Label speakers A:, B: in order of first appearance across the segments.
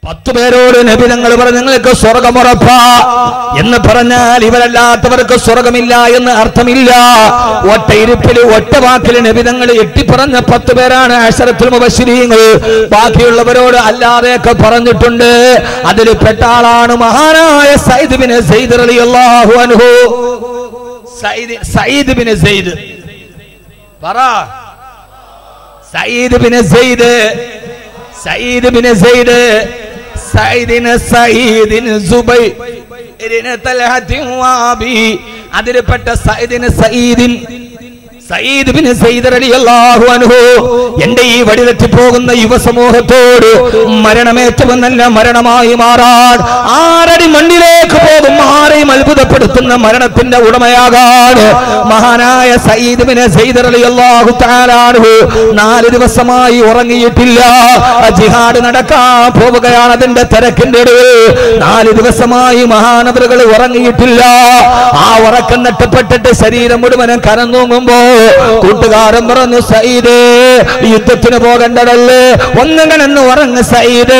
A: പത്തു പേരോട് നബി തങ്ങൾ പറഞ്ഞു നിങ്ങൾക്ക് സ്വർഗമുറപ്പാ എന്ന് പറഞ്ഞാൽ ഇവരല്ലാത്തവർക്ക് സ്വർഗമില്ല എന്ന് അർത്ഥമില്ല ഒറ്റ ഇരിപ്പിൽ ഒറ്റ വാക്കിൽ നബി തങ്ങൾ എട്ടിപ്പറഞ്ഞ പത്ത് പേരാണ് അഷറത്തുൽ മുബശ്ശിരീങ്ങൾ ബാക്കിയുള്ളവരോട് അല്ലാതെയൊക്കെ പറഞ്ഞിട്ടുണ്ട് അതിൽ പെട്ട ആളാണ് മഹാനായ സയ്യിദ് ബിൻ സയ്യിദ് റളിയല്ലാഹു അൻഹു സയ്യിദ് സയ്യിദ് ബിൻ സയ്യിദ് പറ Sayyid bin Sayyid Sayyid bin Sayyid സയ്യിദിന് സയ്യിദിന് സുബൈരിന് തൽഹത്തിൻ വാബി അതിൽപ്പെട്ട സയ്യിദിന് സയ്യിദിൻ സയ്യിദ് ബിൻ സയ്യിദ് റളിയല്ലാഹു അൻഹു എന്റെ ഈ വഴിതെറ്റി പോകുന്ന യുവസമൂഹത്തോട് മരണമേറ്റവും നല്ല മരണമായി മാറാൻ ആരടി മണ്ണിലേക്ക് പോകും ആരെയും അത്ഭുതപ്പെടുത്തുന്ന മരണത്തിന്റെ ഉടമയാകാൻ മഹാനായ സയ്യിദ് ബിൻ സയ്യിദ് റളിയല്ലാഹു തആല അൻഹു നാല് ദിവസമായി ഉറങ്ങിയിട്ടില്ല ജിഹാദ് നടക്കാൻ പോവുകയാണ് അതിന്റെ തിരക്കിന്റെ ഇടയിൽ നാല് ദിവസമായി മഹാനവറുകൾ ഉറങ്ങിയിട്ടില്ല ആ ഉറക്കം നഷ്ടപ്പെട്ടിട്ട് ശരീരം മുഴുവനും കരന്നൂങ്ങുമ്പോ കൂട്ടുകാരൻ പറഞ്ഞു സയ്യിദ് യുദ്ധത്തിന് പോകേണ്ടതല്ലേ ഒന്നുകണെന്ന് ഉറങ്ങ് സയ്യിദ്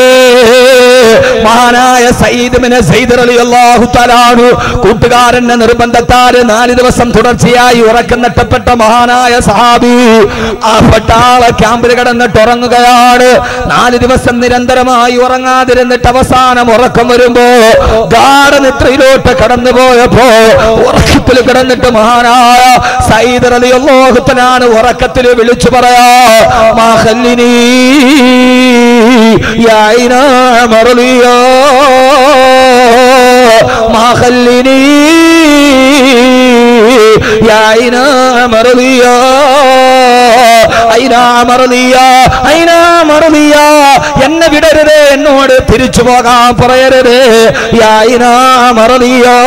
A: മഹാനായ സയ്യിദ്മിനെ സയ്യിദ് റളിയല്ലാഹു തആലാഹു കൂട്ടുകാരന്റെ നിർബന്ധത്താൽ നാല് ദിവസം തുടർച്ചയായി ഉറക്കം നഷ്ടപ്പെട്ട മഹാനായ സഹാബി ആ പട്ടാള ക്യാമ്പിൽ കിടന്നിട്ട് ഉറങ്ങുകയാണ് നാല് ദിവസം നിരന്തരമായി ഉറങ്ങാതിരുന്നിട്ട് അവസാനം ഉറക്കം വരുമ്പോ ഗാഠനിദ്രയിലോട്ട് കടന്നു പോയപ്പോ ഉറക്കത്തിൽ കിടന്നിട്ട് മഹാനായ സയ്യിദ് റളിയല്ലാഹു തആലാണ് ഉറക്കത്തിൽ വിളിച്ചു പറയാ മാഹല്ലിനീ يا عينا مرضيا ما خليني يا عينا مرضيا എന്നെ വിടരുത് എന്നോട് തിരിച്ചു പോകാൻ പറയരുത് മറതിയോ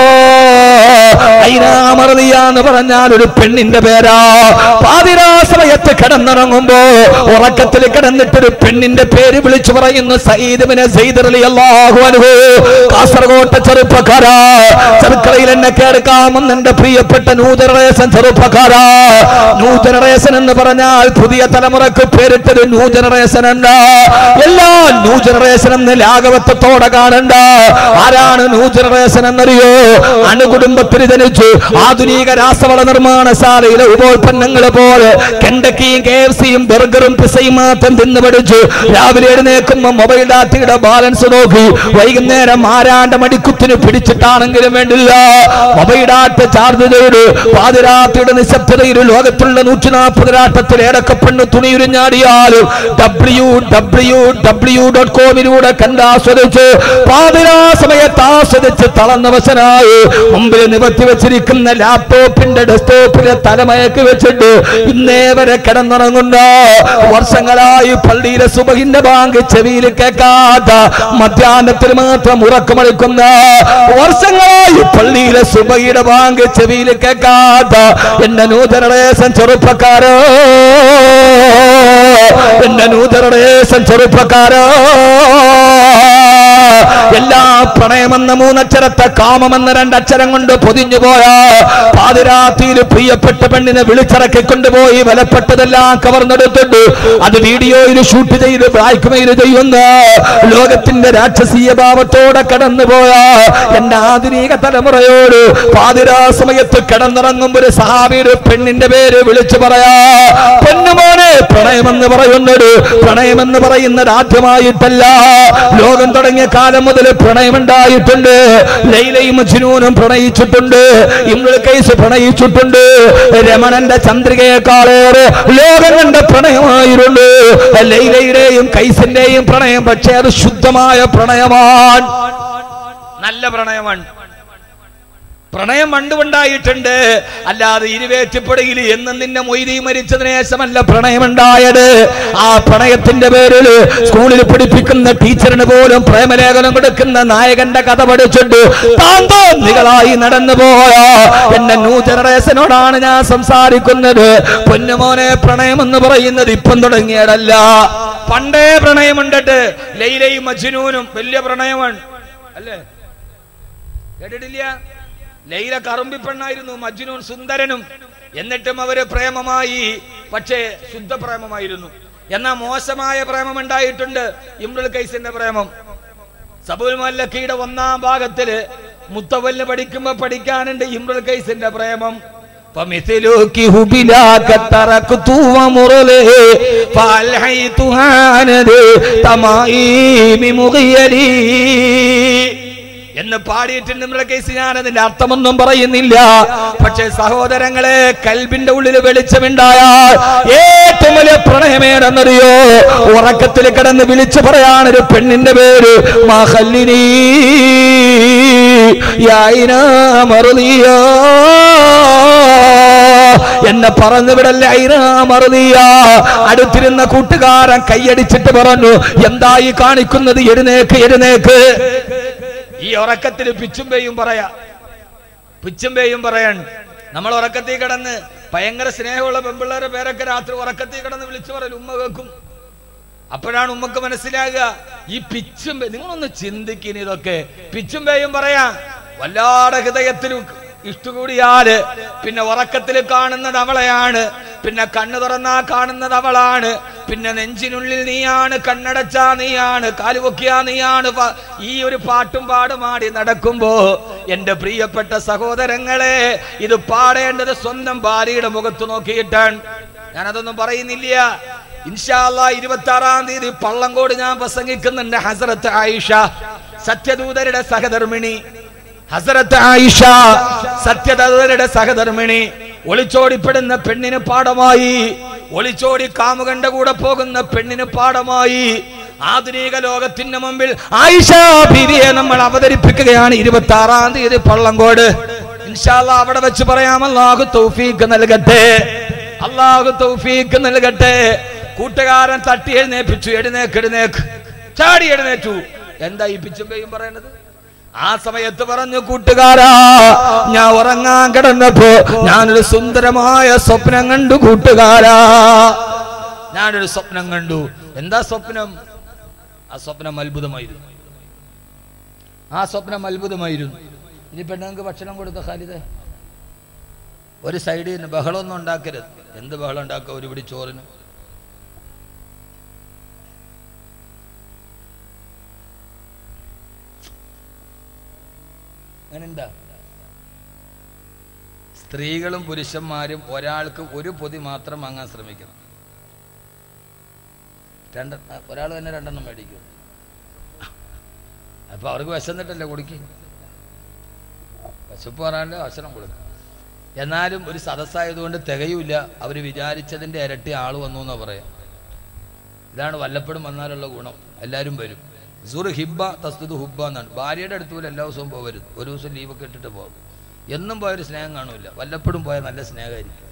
A: ഐനാമറതിയ എന്ന് പറഞ്ഞാൽ ഒരു പെണ്ണിന്റെ പേരാ പാതിരാ സമയത്ത് കിടന്നിറങ്ങുമ്പോ ഉറക്കത്തിൽ കിടന്നിട്ട് ഒരു പെണ്ണിന്റെ പേര് വിളിച്ചു പറയുന്നു സയ്യിദ്ബിനെ സയ്യിദ് അല്ലാഹു അൻഹു കാസർഗോട്ടെ ചെറുപ്പക്കാരാ ചെറുക്കളയിൽ എന്നെ കേൾക്കാമെന്ന് എന്റെ പ്രിയപ്പെട്ട ന്യൂ ജനറേഷൻ ചെറുപ്പക്കാരാ ന്യൂ ജനറേഷൻ എന്ന് പറഞ്ഞാൽ പുതിയ തലമുറക്ക് പേരിട്ടത് ന്യൂ ജനറേഷൻ അല്ല എല്ലാ ന്യൂ ജനറേഷൻ എന്ന് ലാഘവത്വത്തോടെ കാണണ്ട ആരാണ് ന്യൂ ജനറേഷൻ എന്നറിയോ അണുകുടുംബത്തിൽ ജനിച്ചു ആധുനിക രാസവള നിർമ്മാണശാലയിലെ ഉപോൽപ്പന്നങ്ങൾ പോലെ കെണ്ടക്കിയും കെ എഫ് സിയും ബർഗറും പിസയും മാത്രം തിന്നു പഠിച്ചു രാവിലെ എഴുന്നേക്കുമ്പോ മൊബൈൽ ഡാറ്റയുടെ ബാലൻസ് നോക്കി വൈകുന്നേരം ആരാണ്ട മടിക്കുത്തിന് പിടിച്ചിട്ടാണെങ്കിലും വേണ്ടില്ല മൊബൈൽ ഡാറ്റ ചാർജ് ചെയ്ത് പാതിരാത്രിയുടെ നിശബ്ദതയിൽ ലോകത്തുള്ള നൂറ്റി നാൽപ്പത് രാട്ടത്തിൽ ഏതൊക്കെ പെണ്ണ് തുണിയുരിഞ്ഞാടിയാലും ഡബ്ല്യു ഡബ്ല്യു ഡബ്ല്യു ഡോട്ട് കോമിലൂടെ കണ്ടാസ്വദിച്ച് പാതിരാ സമയത്ത് ആസ്വദിച്ച് തളർന്നവശനായി മുമ്പിൽ നിവർത്തി വെച്ചിരിക്കുന്ന ലാപ്ടോപ്പിന്റെ ഡെസ്ക്ടോപ്പിലെ തലമയക്ക് വെച്ചിട്ട് ഇന്നേ വരെ കിടന്നുറങ്ങുന്ന വർഷങ്ങളായി പള്ളിയിലെ സുബഹിന്റെ ബാങ്ക് ചെവിയിൽ കേൾക്കാത്ത മധ്യാഹ്നത്തിൽ മാത്രം ഉറക്കമളിക്കുന്ന വർഷങ്ങളായി പള്ളിയിലെ സുബഹിയുടെ ബാങ്ക് ചെവിയിൽ കേൾക്കാത്ത എന്റെ നൂതനദേശം ചെറുപ്പക്കാരോ എന്റെ നൂതനദേശം ചെറുപ്പക്കാരോ എല്ലാ പ്രണയമെന്ന മൂന്നക്ഷരത്തെ കാമമെന്ന രണ്ടക്ഷരം കൊണ്ട് പൊതിഞ്ഞു പോയ പാതിരാത്രിയിൽ പ്രിയപ്പെട്ട പെണ്ണിനെ വിളിച്ചിറക്കി കൊണ്ടുപോയി വിലപ്പെട്ടതെല്ലാം കവർന്നെടുത്തിട്ട് അത് വീഡിയോയിൽ ഷൂട്ട് ചെയ്ത് ബ്ലാക്ക്മെയിൽ ചെയ്യുന്ന ലോകത്തിന്റെ രാക്ഷസീയ ഭാവത്തോടെ കടന്നുപോയ എന്റെ ആധുനിക തലമുറയോട് പാതിരാ സമയത്ത് കിടന്നിറങ്ങുമ്പോ ഒരു സഹാബിയുടെ പെണ്ണിന്റെ പേര് വിളിച്ചു പറയാ പൊന്നുമോനെ പ്രണയമെന്ന് പറയുന്നത് പ്രണയമെന്ന് പറയുന്നത് ആദ്യമായിട്ടല്ല ലോകം തുടങ്ങിയ കാലം മുതൽ പ്രണയമുണ്ടായിട്ടുണ്ട് ലൈലയും മജ്നൂനും പ്രണയിച്ചിട്ടുണ്ട് ഇമ്രുൽ കൈസ് പ്രണയിച്ചിട്ടുണ്ട് രമണന്റെ ചന്ദ്രികയെക്കാളേറെ ലോകം കണ്ട പ്രണയമായിരുന്നു ലൈലയുടെയും കൈസിന്റെയും പ്രണയം പക്ഷേ അത് ശുദ്ധമായ പ്രണയമാണ് നല്ല പ്രണയമാണ് പ്രണയം പണ്ടുണ്ടായിട്ടുണ്ട് അല്ലാതെ ഇരുവേറ്റിപ്പടയിൽ എന്നും നിന്നെ മൊയ്തി മരിച്ചതിന് ശേഷമല്ല പ്രണയമുണ്ടായത് ആ പ്രണയത്തിന്റെ പേരിൽ സ്കൂളിൽ പഠിപ്പിക്കുന്ന ടീച്ചറിന് പോലും പ്രേമലേഖനം കൊടുക്കുന്ന നായകന്റെ കഥ പഠിച്ചിട്ട് താന്തോന്നികളായി നടന്നു പോയ എന്റെ ന്യൂ ജനറേഷനോടാണ് ഞാൻ സംസാരിക്കുന്നത് പൊന്നുമോനെ പ്രണയം എന്ന് പറയുന്നത് ഇപ്പം തുടങ്ങിയതല്ല പണ്ടേ പ്രണയമുണ്ടിട്ട് ലൈലയും മജ്നൂനും വലിയ പ്രണയമാണ് അല്ലേ കേട്ടിട്ടില്ല ലൈല കറുമ്പിപ്പെണ്ണായിരുന്നു മജ്നൂൻ സുന്ദരനും എന്നിട്ടും അവര് പ്രേമമായി പക്ഷേ ശുദ്ധ പ്രേമമായിരുന്നു എന്നാ മോശമായ പ്രേമം ഉണ്ടായിട്ടുണ്ട് ഇമ്രുൽ കൈസിന്റെ പ്രേമം സബുൽ മല്ലക്കിയുടെ ഒന്നാം ഭാഗത്തില് മുത്തവല്ല് പഠിക്കുമ്പോ പഠിക്കാനുണ്ട് ഇമ്രുൽ കൈസിന്റെ പ്രേമം فمثلك هبلاك تركت ومرله فألحيتها عن ذي تمائم مغيري എന്ന് പാടിയിട്ടുണ്ട് നമ്മുടെ കേസ് ഞാൻ അതിന്റെ അർത്ഥമൊന്നും പറയുന്നില്ല പക്ഷെ സഹോദരങ്ങളെ കൽബിന്റെ ഉള്ളിൽ വെളിച്ചമുണ്ടായാൽ ഏറ്റവും വലിയ പ്രണയമേടെന്നറിയോ ഉറക്കത്തിൽ കിടന്ന് വിളിച്ചു പറയാണ് ഒരു പെണ്ണിന്റെ പേര് മഹല്ലിനി എന്നെ പറഞ്ഞു വിടല്ലേ ഐരാമറിയ അടുത്തിരുന്ന കൂട്ടുകാരൻ കൈയടിച്ചിട്ട് പറഞ്ഞു എന്തായി കാണിക്കുന്നത് എഴുന്നേക്ക് എഴുന്നേക്ക് ഈ ഉറക്കത്തിൽ പിച്ചുമ്പേയും പറയാ പിച്ചുമ്പേയും പറയാൻ നമ്മൾ ഉറക്കത്തിൽ കിടന്ന് ഭയങ്കര സ്നേഹമുള്ള പെമ്പിള്ളേരെ പേരൊക്കെ രാത്രി ഉറക്കത്തിൽ കിടന്ന് വിളിച്ചു പറയും ഉമ്മ കേൾക്കും അപ്പോഴാണ് ഉമ്മക്ക് മനസ്സിലാകുക ഈ പിച്ചും പേ- നിങ്ങളൊന്ന് ചിന്തിക്കുന്ന ഇതൊക്കെ പിച്ചും പേയും പറയാ വല്ലാടെ ഹൃദയത്തിൽ ഇഷ്ടകൂടിയാല് പിന്നെ ഉറക്കത്തിൽ കാണുന്നത് അവളെയാണ് പിന്നെ കണ്ണു തുറന്നാ കാണുന്നത് അവളാണ് പിന്നെ നെഞ്ചിനുള്ളിൽ നീയാണ് കണ്ണടച്ചാ നീയാണ് കാലുപൊക്കിയാ നീയാണ് പ- ഈ ഒരു പാട്ടും പാടുമാടി നടക്കുമ്പോ എന്റെ പ്രിയപ്പെട്ട സഹോദരങ്ങളെ ഇത് പാടേണ്ടത് സ്വന്തം ഭാര്യയുടെ മുഖത്ത് നോക്കിയിട്ടാണ് ഞാനതൊന്നും പറയുന്നില്ല ഇൻഷാല്ല ഇരുപത്തി ആറാം തീയതി പള്ളങ്കോട് ഞാൻ പ്രസംഗിക്കുന്നുണ്ട് ഹസരത്ത് ആയിഷ സത്യദൂതരുടെ സഹധർമ്മിണി ഹസരത്ത് ആയിഷ സത്യദൂതരുടെ സഹധർമ്മിണി ഒളിച്ചോടിപ്പെടുന്ന പെണ്ണിന് പാഠമായി ഒളിച്ചോടി കാമുകന്റെ കൂടെ പോകുന്ന പെണ്ണിന് പാഠമായി ആധുനിക ലോകത്തിന്റെ മുമ്പിൽ ആയിഷ ബീവിയെ നമ്മൾ അവതരിപ്പിക്കുകയാണ് ഇരുപത്തി ആറാം തീയതി പള്ളങ്കോട് ഇൻഷാല്ല അവിടെ വെച്ച് പറയാം അല്ലാഹു തൗഫീഖ് നൽകട്ടെ അള്ളാഹു തൗഫീഖ് നൽകട്ടെ കൂട്ടുകാരൻ തട്ടി എഴുന്നേപ്പിച്ചു എഴുന്നേക്ക് എഴുന്നേക്ക് ചാടി എഴുന്നേറ്റു എന്താ ഈ പിച്ചുമ്പയും പറയണത് ആ സമയത്ത് പറഞ്ഞു കൂട്ടുകാരാ ഞാൻ ഉറങ്ങാൻ കിടന്നപ്പോ ഞാനൊരു സുന്ദരമായ സ്വപ്നം കണ്ടു കൂട്ടുകാരാ ഞാനൊരു സ്വപ്നം കണ്ടു എന്താ സ്വപ്നം ആ സ്വപ്നം അത്ഭുതമായിരുന്നു ആ സ്വപ്നം അത്ഭുതമായിരുന്നു ഇനി പെണ്ണുങ്ങൾക്ക് ഭക്ഷണം കൊടുത്ത ഖാലിദേ ഒരു സൈഡിൽ നിന്ന് ബഹളമൊന്നും ഉണ്ടാക്കരുത് എന്ത് ബഹളം ഉണ്ടാക്കുക ഒരു പിടി ചോറിന് അങ്ങനെയുണ്ടാ സ്ത്രീകളും പുരുഷന്മാരും ഒരാൾക്ക് ഒരു പൊതി മാത്രം വാങ്ങാൻ ശ്രമിക്കണം രണ്ട് ഒരാൾ തന്നെ രണ്ടെണ്ണം മേടിക്കും അപ്പൊ അവർക്ക് വിശന്നിട്ടല്ലേ കുടിക്കും വിശപ്പ് പറയാണ്ട് ഭക്ഷണം കൊടുക്കും എന്നാലും ഒരു സദസ്സായതുകൊണ്ട് തികയൂല അവർ വിചാരിച്ചതിന്റെ ഇരട്ടി ആള് വന്നു എന്നാ പറയാം ഇതാണ് വല്ലപ്പോഴും വന്നാലുള്ള ഗുണം എല്ലാവരും വരും സുർ ഹിബ തസ്തുദ് ഹുബ എന്നാണ് ഭാര്യയുടെ അടുത്ത് പോലും എല്ലാ ദിവസവും പോകരുത് ഒരു ദിവസം ലീവൊക്കെ ഇട്ടിട്ട് പോകും എന്നും പോയൊരു സ്നേഹം കാണൂല വല്ലപ്പോഴും പോയാൽ നല്ല സ്നേഹമായിരിക്കും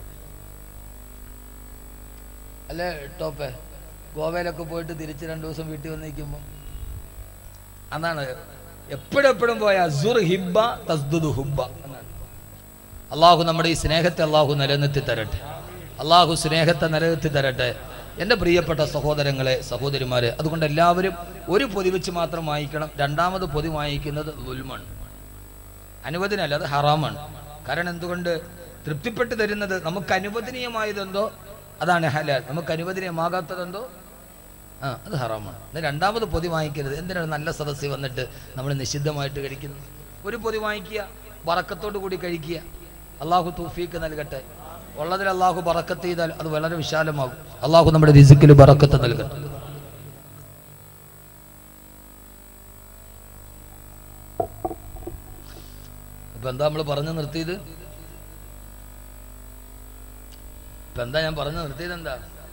A: അല്ലേ ടോപ്പേ ഗോവയിലൊക്കെ പോയിട്ട് തിരിച്ച് രണ്ടു ദിവസം വീട്ടിൽ വന്ന് നിൽക്കുമ്പോൾ അതാണ് എപ്പോഴും എപ്പോഴും പോയ സുർ ഹിബ തസ്തുദ് ഹുബ എന്നാണ് അള്ളാഹു നമ്മുടെ ഈ സ്നേഹത്തെ അള്ളാഹു നിലനിർത്തി തരട്ടെ അള്ളാഹു സ്നേഹത്തെ നിലനിർത്തി തരട്ടെ എൻ്റെ പ്രിയപ്പെട്ട സഹോദരങ്ങളെ സഹോദരിമാരെ അതുകൊണ്ട് എല്ലാവരും ഒരു പൊതി വെച്ച് മാത്രം വാങ്ങിക്കണം രണ്ടാമത് പൊതി വാങ്ങിക്കുന്നത് ലുൽമാണ് അനുവദനല്ല അത് ഹറാമാണ് കാരണം എന്തുകൊണ്ട് തൃപ്തിപ്പെട്ട് തരുന്നത് നമുക്ക് അനുവദനീയമായതെന്തോ അതാണ് ഹലാൽ നമുക്ക് അനുവദനീയമാകാത്തതെന്തോ ആ അത് ഹറാമാണ് എന്നാൽ രണ്ടാമത് പൊതി വാങ്ങിക്കരുത് എന്തിനാണ് നല്ല സദസ്സിൽ വന്നിട്ട് നമ്മൾ നിഷിദ്ധമായിട്ട് കഴിക്കുന്നത് ഒരു പൊതി വാങ്ങിക്കുക വറക്കത്തോടു കൂടി കഴിക്കുക അള്ളാഹു തൂഫീക്ക് നൽകട്ടെ ഉള്ളതിൽ അള്ളാഹു ബറക്കത്ത് ചെയ്താൽ അത് വളരെ വിശാലമാകും അള്ളാഹു നമ്മുടെ റിസിക്കിൽ ബറക്കത്ത് നൽകട്ടെ അപ്പൊ എന്താ നമ്മൾ പറഞ്ഞു നിർത്തിയത് ഇപ്പൊ എന്താ ഞാൻ പറഞ്ഞു നിർത്തിയത് എന്താ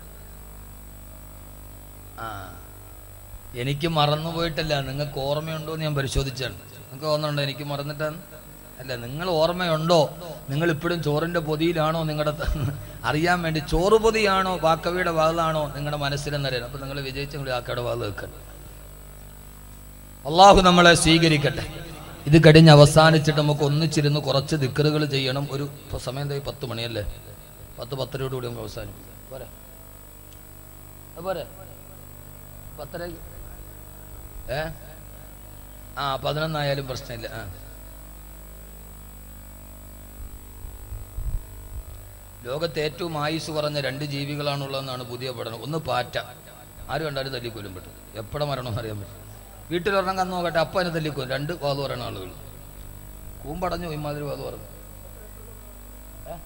A: ആ എനിക്ക് മറന്നു പോയിട്ടല്ല നിങ്ങൾക്ക് ഓർമ്മയുണ്ടോ എന്ന് ഞാൻ പരിശോധിച്ചാണ് നിങ്ങൾക്ക് ഓർമ്മയുണ്ടോ എനിക്ക് മറന്നിട്ടാണ് അല്ല നിങ്ങൾ ഓർമ്മയുണ്ടോ നിങ്ങൾ ഇപ്പോഴും ചോറിന്റെ പൊതിയിലാണോ നിങ്ങളുടെ അറിയാൻ വേണ്ടി ചോറ് പൊതിയാണോ വാക്കവിയുടെ വാതിലാണോ നിങ്ങളുടെ മനസ്സിലെന്നറിയാം അപ്പൊ നിങ്ങൾ വിജയിച്ച നിങ്ങൾ വാക്കയുടെ വാതിൽ വെക്കണം അള്ളാഹു നമ്മളെ സ്വീകരിക്കട്ടെ ഇത് കഴിഞ്ഞ് അവസാനിച്ചിട്ട് നമുക്ക് ഒന്നിച്ചിരുന്ന് കുറച്ച് ദിക്കറുകൾ ചെയ്യണം ഒരു ഇപ്പൊ സമയം എന്തായി പത്ത് മണിയല്ലേ പത്ത് പത്തരയോട് കൂടി നമുക്ക് അവസാനിപ്പിക്കാം പോരെ അത് പോരെ പത്തര ഏ ആ പതിനൊന്നായാലും പ്രശ്നമില്ല ആ
B: ലോകത്ത് ഏറ്റവും ആയുസ് കുറഞ്ഞ രണ്ട് ജീവികളാണുള്ളതെന്നാണ് പുതിയ പഠനം ഒന്ന് പാറ്റ ആര് കണ്ടാലും തല്ലിക്കൊല്ലും പറ്റും എപ്പോഴും മരണമെന്ന് അറിയാൻ പറ്റും വീട്ടിലൊരെണ്ണം കന്ന് നോക്കട്ടെ അപ്പം അതിനെ തല്ലിക്കൊല്ലും രണ്ട് വാത് പറയുന്ന ആളുകൾ കൂമ്പടഞ്ഞു ഇമാതിരി വാത് പറഞ്ഞു ഏ?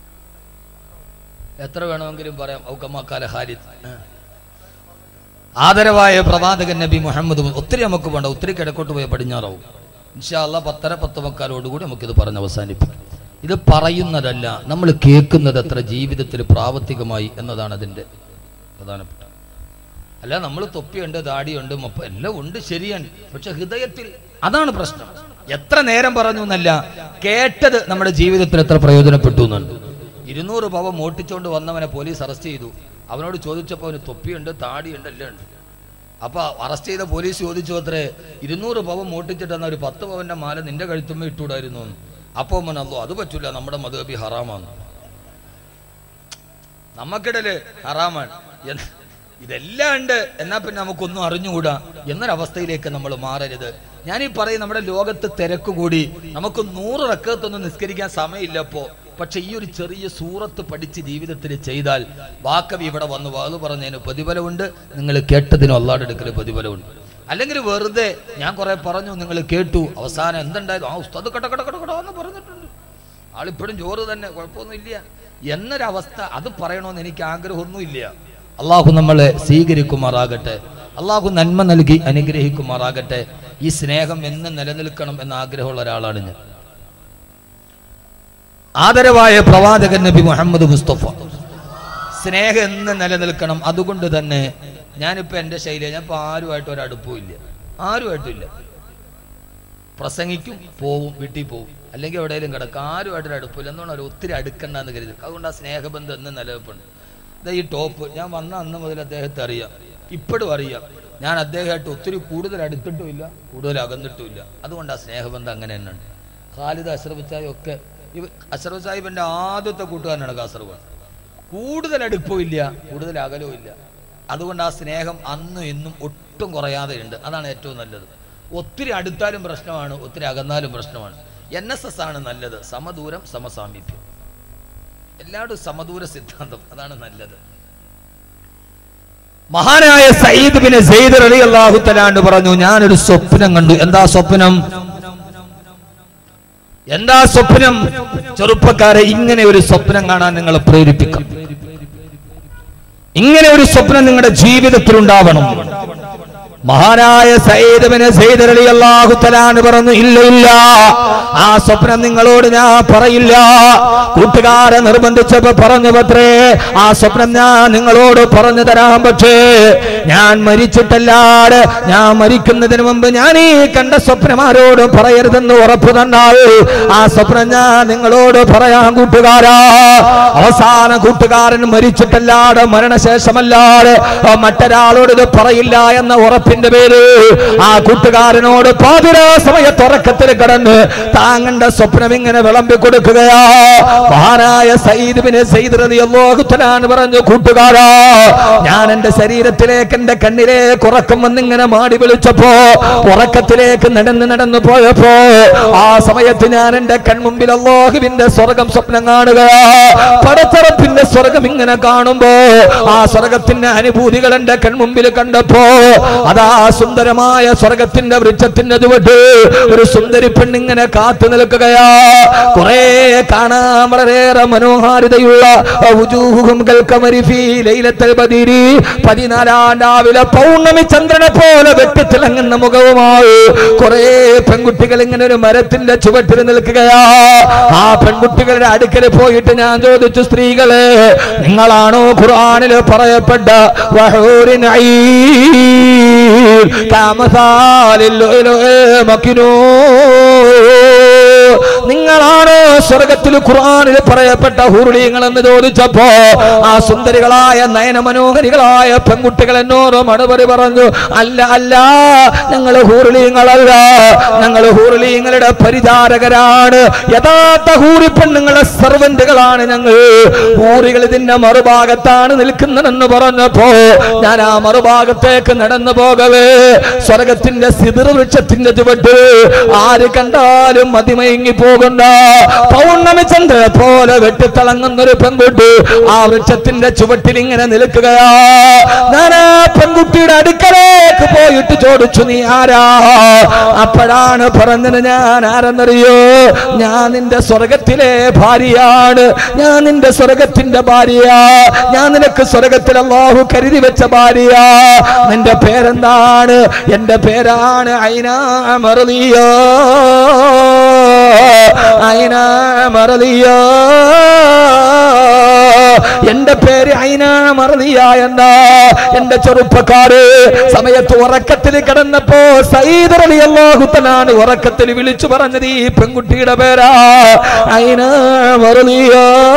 B: എത്ര വേണമെങ്കിലും പറയാം ഔക്കമ്മക്കാല ഹാരിത് ഏ. ആദരവായ പ്രവാചകൻ നബി മുഹമ്മദ് ഒത്തിരി നമുക്ക് വേണ്ട ഒത്തിരി കിഴക്കോട്ട് പോയ പടിഞ്ഞാറാവും ഇൻഷാല്ല പത്തര പത്ത് മക്കാലോടുകൂടി നമുക്കിത് പറഞ്ഞ് അവസാനിപ്പിക്കും ഇത് പറയുന്നതല്ല നമ്മൾ കേൾക്കുന്നത് എത്ര ജീവിതത്തിൽ പ്രാവർത്തികമായി എന്നതാണ് അതിൻ്റെ പ്രധാനപ്പെട്ട അല്ല നമ്മൾ തൊപ്പിയുണ്ട് ദാടിയുണ്ട് മൊപ്പ എല്ലാം ഉണ്ട് ശരിയാണ് പക്ഷെ ഹൃദയത്തിൽ അതാണ് പ്രശ്നം എത്ര നേരം പറഞ്ഞു എന്നല്ല കേട്ടത് നമ്മുടെ ജീവിതത്തിൽ എത്ര പ്രയോജനപ്പെട്ടു എന്നുണ്ട് ഇരുന്നൂറ് പവ മോട്ടിച്ചുകൊണ്ട് വന്നവനെ പോലീസ് അറസ്റ്റ് ചെയ്തു അവനോട് ചോദിച്ചപ്പോൾ അവന് തൊപ്പിയുണ്ട് താടിയുണ്ട് എല്ലാം ഉണ്ട് അപ്പൊ അറസ്റ്റ് ചെയ്ത പോലീസ് ചോദിച്ചു അത്രേ ഇരുന്നൂറ് പവൻ മോട്ടിച്ചിട്ട് ഒരു പത്ത് പവന്റെ മാല നിന്റെ കഴുത്തുമ്മ ഇട്ടുകൂടായിരുന്നു എന്ന്. അപ്പൊ അവൻ അല്ലോ അത് പറ്റൂല നമ്മുടെ മധുബി ഹറാമാണ് നമുക്കിടല് ഹറാമാണ് എന്ന് ഇതെല്ലാം ഉണ്ട് എന്നാ പിന്നെ നമുക്കൊന്നും അറിഞ്ഞുകൂടാ എന്നൊരവസ്ഥയിലേക്ക് നമ്മൾ മാറരുത് ഞാനീ പറയും നമ്മുടെ ലോകത്ത് തിരക്ക് കൂടി നമുക്ക് നൂറ് റക്കത്തൊന്നും നിസ്കരിക്കാൻ സമയമില്ലപ്പോ പക്ഷെ ഈ ഒരു ചെറിയ സൂറത്ത് പഠിച്ച് ജീവിതത്തിൽ ചെയ്താൽ വാക്കവി ഇവിടെ വന്ന് വാത് പറഞ്ഞതിന് പ്രതിഫലമുണ്ട് നിങ്ങൾ കേട്ടതിനും അള്ളാടെ എടുക്കൽ പ്രതിഫലമുണ്ട് അല്ലെങ്കിൽ വെറുതെ ഞാൻ കുറെ പറഞ്ഞു നിങ്ങൾ കേട്ടു അവസാനം എന്തുണ്ടായത് ആ ഉസ്താദ് കട കട കട കട എന്ന് പറഞ്ഞിട്ടുണ്ട് ആളിപ്പോഴും ചോറ് തന്നെ കുഴപ്പമൊന്നുമില്ല എന്നൊരവസ്ഥ അത് പറയണമെന്ന് എനിക്ക് ആഗ്രഹമൊന്നുമില്ല അള്ളാഹു നമ്മളെ സ്വീകരിക്കുമാറാകട്ടെ അള്ളാഹു നന്മ നൽകി അനുഗ്രഹിക്കുമാറാകട്ടെ ഈ സ്നേഹം എന്ന് നിലനിൽക്കണം എന്ന ആഗ്രഹമുള്ള ഒരാളാണ് ഞാൻ ആദരവായ പ്രവാചകൻ നബി മുഹമ്മദ് മുസ്തഫ സ്നേഹം എന്ന് നിലനിൽക്കണം അതുകൊണ്ട് തന്നെ ഞാനിപ്പോ എൻ്റെ ശൈലി ഞാൻ ഇപ്പൊ ആരുമായിട്ട് ഒരടുപ്പവും ഇല്ല ആരുമായിട്ടും ഇല്ല പ്രസംഗിക്കും പോവും വീട്ടിൽ പോവും അല്ലെങ്കിൽ എവിടെയെങ്കിലും കിടക്കും ആരുമായിട്ടൊരു അടുപ്പില്ല എന്തുകൊണ്ട് അവർ ഒത്തിരി അടുക്കണ്ടെന്ന് കരുതി അതുകൊണ്ട് ആ സ്നേഹബന്ധം എന്ന് നിലനിൽപ്പുണ്ട് ഇതാ ഈ ടോപ്പ് ഞാൻ വന്ന അന്ന് മുതൽ അദ്ദേഹത്തെ അറിയാം ഇപ്പോഴും അറിയാം ഞാൻ അദ്ദേഹമായിട്ട് ഒത്തിരി കൂടുതൽ അടുത്തിട്ടുമില്ല കൂടുതൽ അകന്നിട്ടുമില്ല അതുകൊണ്ട് ആ സ്നേഹബന്ധം അങ്ങനെ തന്നെയാണ് ഖാലിദ് അഷ്റഫ് സാഹിബ് ഒക്കെ ഇവ അഷ്റഫ് സാഹിബിന്റെ ആദ്യത്തെ കൂട്ടുകാരനാണ് കാസർഗോഡ് കൂടുതൽ അടുപ്പമില്ല കൂടുതൽ അകലവും ഇല്ല അതുകൊണ്ട് ആ സ്നേഹം അന്നും ഇന്നും ഒട്ടും കുറയാതെ ഉണ്ട് അതാണ് ഏറ്റവും നല്ലത് ഒത്തിരി അടുത്താലും പ്രശ്നമാണ് ഒത്തിരി അകന്നാലും പ്രശ്നമാണ് എൻ എസ് എസ് ആണ് നല്ലത് സമദൂരം സമസാമീപ്യം എല്ലാവരും സമദൂര സിദ്ധാന്തം അതാണ് നല്ലത്
A: മഹാനായ സയ്യിദ് ബിൻ സെയ്ദ് അലി അള്ളാഹു തലാണ്ട് പറഞ്ഞു ഞാനൊരു സ്വപ്നം കണ്ടു എന്താ സ്വപ്നം എന്താ സ്വപ്നം ചെറുപ്പക്കാരെ ഇങ്ങനെ ഒരു സ്വപ്നം കാണാൻ നിങ്ങളെ പ്രേരിപ്പിക്കാം ഇങ്ങനെ ഒരു സ്വപ്നം നിങ്ങളുടെ ജീവിതത്തിൽ ഉണ്ടാവണം മഹാനായ സൈദബിന് സൈദരളി അള്ളാഹു തലാന്ന് പറഞ്ഞു ഇല്ല ഇല്ല ആ സ്വപ്നം നിങ്ങളോട് ഞാൻ പറയില്ല കൂട്ടുകാരെ നിർബന്ധിച്ചപ്പോ പറഞ്ഞു പത്രേ ആ സ്വപ്നം ഞാൻ നിങ്ങളോട് പറഞ്ഞു തരാൻ പക്ഷേ ഞാൻ മരിച്ചിട്ടല്ലാതെ ഞാൻ മരിക്കുന്നതിന് മുമ്പ് ഞാൻ ഈ കണ്ട സ്വപ്നം ആരോടും പറയരുതെന്ന് ഉറപ്പു തന്നാൽ ആ സ്വപ്നം ഞാൻ നിങ്ങളോട് പറയാൻ കൂട്ടുകാരാ അവസാന കൂട്ടുകാരൻ മരിച്ചിട്ടല്ലാതെ മരണശേഷമല്ലാതെ ആ മറ്റൊരാളോട് ഇത് പറയില്ല എന്ന ഉറപ്പിന്റെ പേര് ആ കൂട്ടുകാരനോട് പാതിരാ സമയത്ത് ഉറക്കത്തിൽ കിടന്ന് താങ്ങണ്ട സ്വപ്നം ഇങ്ങനെ വിളമ്പി കൊടുക്കുകയാ മഹാനായ സൈദുബിന് സൈദ് റളിയല്ലാഹുത്തലാൻ പറഞ്ഞു കൂട്ടുകാരാ ഞാൻ എന്റെ ശരീരത്തിലേക്ക് എന്റെ കണ്ണിലേക്ക് ഉറക്കം വന്നിങ്ങനെ മാടി വിളിച്ചപ്പോ ഉറക്കത്തിലേക്ക് നടന്ന് നടന്നു പോയപ്പോ ആ സമയത്ത് ഞാൻ എന്റെ കൺമുമ്പിൽ അള്ളാഹുവിന്റെ സ്വർഗം സ്വപ്നം കാണുകയാ പടത്തറപ്പിന്റെ സ്വർഗം ഇങ്ങനെ കാണുമ്പോ ആ സ്വർഗത്തിന്റെ അനുഭൂതികൾ എന്റെ കൺമുമ്പിൽ കണ്ടപ്പോ അതാ സുന്ദരമായ സ്വർഗത്തിന്റെ വൃക്ഷത്തിന്റെ ചുവട്ട് ഒരു സുന്ദരി പെണ്ണിങ്ങനെ കാത്തു നിൽക്കുകയാ കുറെ കാണാൻ വളരെയേറെ മനോഹാരിതയുള്ള വുജൂഹുഹും കൽക്കമരി ഫീ ലൈലത്തുൽ ബദരി പതിനാലാം രാവിലെ പൗർണമി ചന്ദ്രനെ പോലെ വെട്ടിത്തിളങ്ങുന്ന മുഖവുമായി കുറെ പെൺകുട്ടികൾ ഇങ്ങനെ ഒരു മരത്തിന്റെ ചുവട്ടിൽ നിൽക്കുകയാ ആ പെൺകുട്ടികളുടെ അടുക്കൽ പോയിട്ട് ഞാൻ ചോദിച്ചു സ്ത്രീകളെ നിങ്ങളാണോ ഖുർആനിൽ പറയപ്പെട്ട വഹൂരിൻ ഐൻ കാമസാലിൽ ലുഅ്ലുഅ മക്നൂൻ നിങ്ങളാണോ സ്വർഗത്തിൽ ഖുർആനിൽ പറയപ്പെട്ട ഹൂർലീങ്ങൾ എന്ന് ചോദിച്ചപ്പോ ആ സുന്ദരികളായ നയന മനോഹരികളായ പെൺകുട്ടികൾ എന്നോട് മറുപടി പറഞ്ഞു അല്ല അല്ല ഞങ്ങൾ ഹൂർലീങ്ങളല്ല ഞങ്ങൾ ഹൂർലീങ്ങളുടെ പരിചാരകരാണ് യഥാർത്ഥ ഹൂറി പെണ്ണുങ്ങളുടെ സർവന്റുകളാണ് ഞങ്ങൾ ഹൂറികൾ ഇതിന്റെ മറുഭാഗത്താണ് നിൽക്കുന്നതെന്ന് പറഞ്ഞപ്പോ ഞാൻ ആ മറുഭാഗത്തേക്ക് നടന്നു പോകവേ സ്വർഗത്തിന്റെ സിതിർ വൃക്ഷത്തിന്റെ ചുവട്ട് ആര് കണ്ടാലും മതിമയങ്ങി പോ പോകുന്ന പൗർണമി ചന്ദ്ര പോലെ വെട്ടിത്തിളങ്ങുന്ന ഒരു പെൺകുട്ടി ആ വൃക്ഷത്തിന്റെ ചുവട്ടിൽ ഇങ്ങനെ നിൽക്കുകയാ ഞാൻ ആ പെൺകുട്ടിയുടെ അടുക്കലേക്ക് പോയിട്ട് ചോദിച്ചു നീ ആരാ അപ്പോഴാണ് പറഞ്ഞത് ഞാൻ ആരെന്നറിയോ ഞാൻ നിന്റെ സ്വർഗത്തിലെ ഭാര്യയാണ് ഞാൻ നിന്റെ സ്വർഗത്തിന്റെ ഭാര്യ ഞാൻ നിനക്ക് സ്വർഗത്തിൽ അള്ളാഹു കരുതി വെച്ച ഭാര്യ നിന്റെ പേരെന്താണ് എന്റെ പേരാണ് ഐനാ മറലിയ ഐനാ മറലിയ എന്റെ പേര് ഐന മറലിയ എന്ന എന്റെ ചെറുപ്പക്കാര് സമയത്ത് ഉറക്കത്തിൽ കിടന്നപ്പോ സൈദർ അലി അള്ളാഹുത്തനാണ് ഉറക്കത്തിൽ വിളിച്ചു പറഞ്ഞത് ഈ പെൺകുട്ടിയുടെ പേരാ ഐന മറലിയ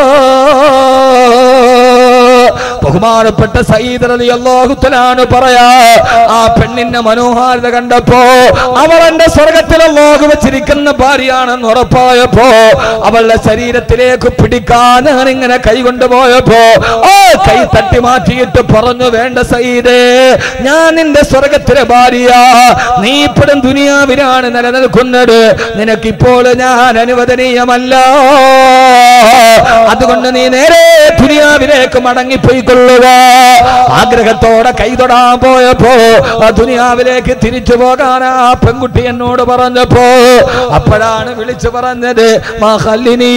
A: ബഹുമാനപ്പെട്ട സയ്യിദ് അലി അള്ളാഹുത്തലാണ് പറയാ ആ പെണ്ണിന്റെ മനോഹാരിത കണ്ടപ്പോ അവൾ എന്റെ സ്വർഗത്തിൽ അള്ളാഹു വെച്ചിരിക്കുന്ന ഭാര്യയാണെന്ന് ഉറപ്പായപ്പോ അവളുടെ ശരീരത്തിലേക്ക് പിടിക്കാൻ ഞാൻ ഇങ്ങനെ കൈ കൊണ്ടുപോയപ്പോ ഓ കൈ തട്ടി മാറ്റിയിട്ട് പറഞ്ഞു വേണ്ട സയ്യിദേ ഞാൻ നിന്റെ സ്വർഗത്തിലെ ഭാര്യ നീ ഇപ്പോഴും ദുനിയാവിലാണ് നിലനിൽക്കുന്നത് നിനക്കിപ്പോൾ ഞാൻ അനുവദനീയമല്ല അതുകൊണ്ട് നീ നേരെ ദുനിയാവിലേക്ക് മടങ്ങിപ്പോയിക്കൊള്ളുക ആഗ്രഹത്തോടെ കൈതൊടാൻ പോയപ്പോ ആ ദുനിയാവിലേക്ക് തിരിച്ചു പോകാൻ ആ പെൺകുട്ടി എന്നോട് പറഞ്ഞപ്പോ അപ്പോഴാണ് വിളിച്ചു പറഞ്ഞത് മഹല്ലിനീ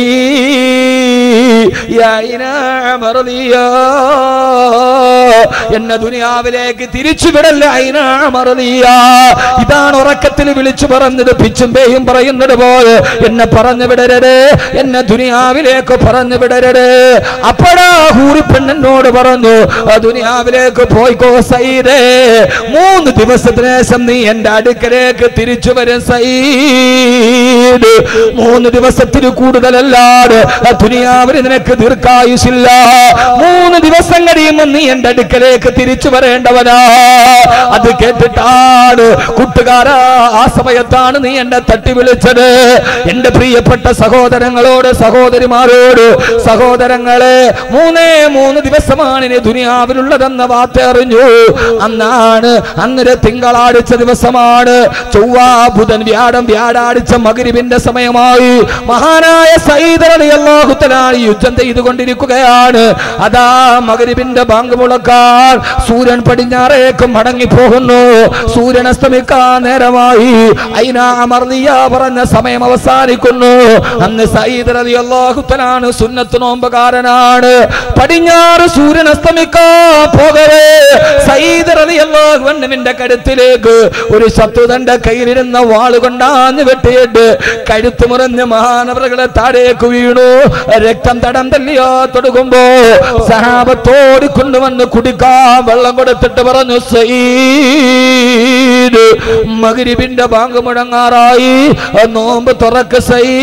A: എന്നെ ദുനിയാവിലേക്ക് തിരിച്ചു വിടല്ല ഐനാ മറലിയ ഇതാണ് ഉറക്കത്തിൽ വിളിച്ചു പറഞ്ഞത് പിച്ചും പേയും പറയുന്നത് പോലെ എന്നെ പറഞ്ഞു വിടരുത് എന്നെ ദുനിയാവിലേക്ക് പറഞ്ഞു വിടരുത് അപ്പോഴാ ഹൂറി പെണ്ണെന്നോട് പറഞ്ഞു ആ ദുനിയാവിലേക്ക് പോയിക്കോ സൈദേ മൂന്ന് ദിവസത്തിന് ശേഷം നീ എന്റെ അടുക്കലേക്ക് തിരിച്ചു വരും സൈഡ് മൂന്ന് ദിവസത്തിൽ കൂടുതലല്ലാതെ ആ ദുനിയാവിൽ നിനക്ക് ദീർഘായുസില്ല മൂന്ന് ദിവസം കഴിയുമ്പോൾ നീ എന്റെ അടുക്കലേക്ക് തിരിച്ചു വരേണ്ടവനാ അത് കേട്ടിട്ടാണ് കൂട്ടുകാരാ ആ സമയത്താണ് നീ എന്നെ തട്ടി വിളിച്ചത് എന്റെ പ്രിയപ്പെട്ട സഹോദരങ്ങളോട് സഹോദരിമാരോട് സഹോദരങ്ങളെ മൂന്നേ മൂന്ന് ദിവസമാണ് ഇനി ദുനിയാവിലുള്ളതെന്ന വാർത്ത അറിഞ്ഞു അന്നാണ് അന്നൊരു തിങ്കളാഴ്ച ദിവസമാണ് ചൊവ്വ ബുധൻ വ്യാഴം വ്യാഴാഴ്ച മകരിവിന്റെ സമയമായി മഹാനായ സൈദർ അലി അള്ളാഹുത്തലാണ് യുദ്ധം ചെയ്തുകൊണ്ടിരിക്കുകയാണ് അതാ മകരിവിന്റെ ബാങ്ക് മുളക്കാൻ സൂര്യൻ പടിഞ്ഞാറേക്ക് മടങ്ങി പോകുന്നു സൂര്യൻ അസ്തമിക്കാൻ നേരമായി ഐനാ അമർദിയ പറഞ്ഞ സമയം അവസാനിക്കുന്നു അന്ന് സൈദർ അലി അള്ളാഹുത്തലാണ് സുന്നത്ത് നോമ്പുകാരനാണ് പടിഞ്ഞാറ് സൂര്യൻ അസ്തമിക്കാൻ പോകവേ സൈദർ അലി അള്ളാഹുവിന്റെ കരുത്തിലേക്ക് ഒരു ശത്രു തന്റെ കയ്യിലിരുന്ന വാളുകൊണ്ടാന്ന് വെട്ടിയിട്ട് കഴുത്ത് മുറിഞ്ഞ് മഹാനവറുകളെ താഴേക്ക് വീണു രക്തം തടം തല്ലിയോ തൊടുകുമ്പോ സഹാബത്തോട് കൊണ്ടുവന്ന് കുടിക്കാൻ വെള്ളം കൊടുത്തിട്ട് പറഞ്ഞു സയ്യിദ് മകരിബിന്റെ ബാങ്ക് മുഴങ്ങാറായി നോമ്പ് തുറക്ക്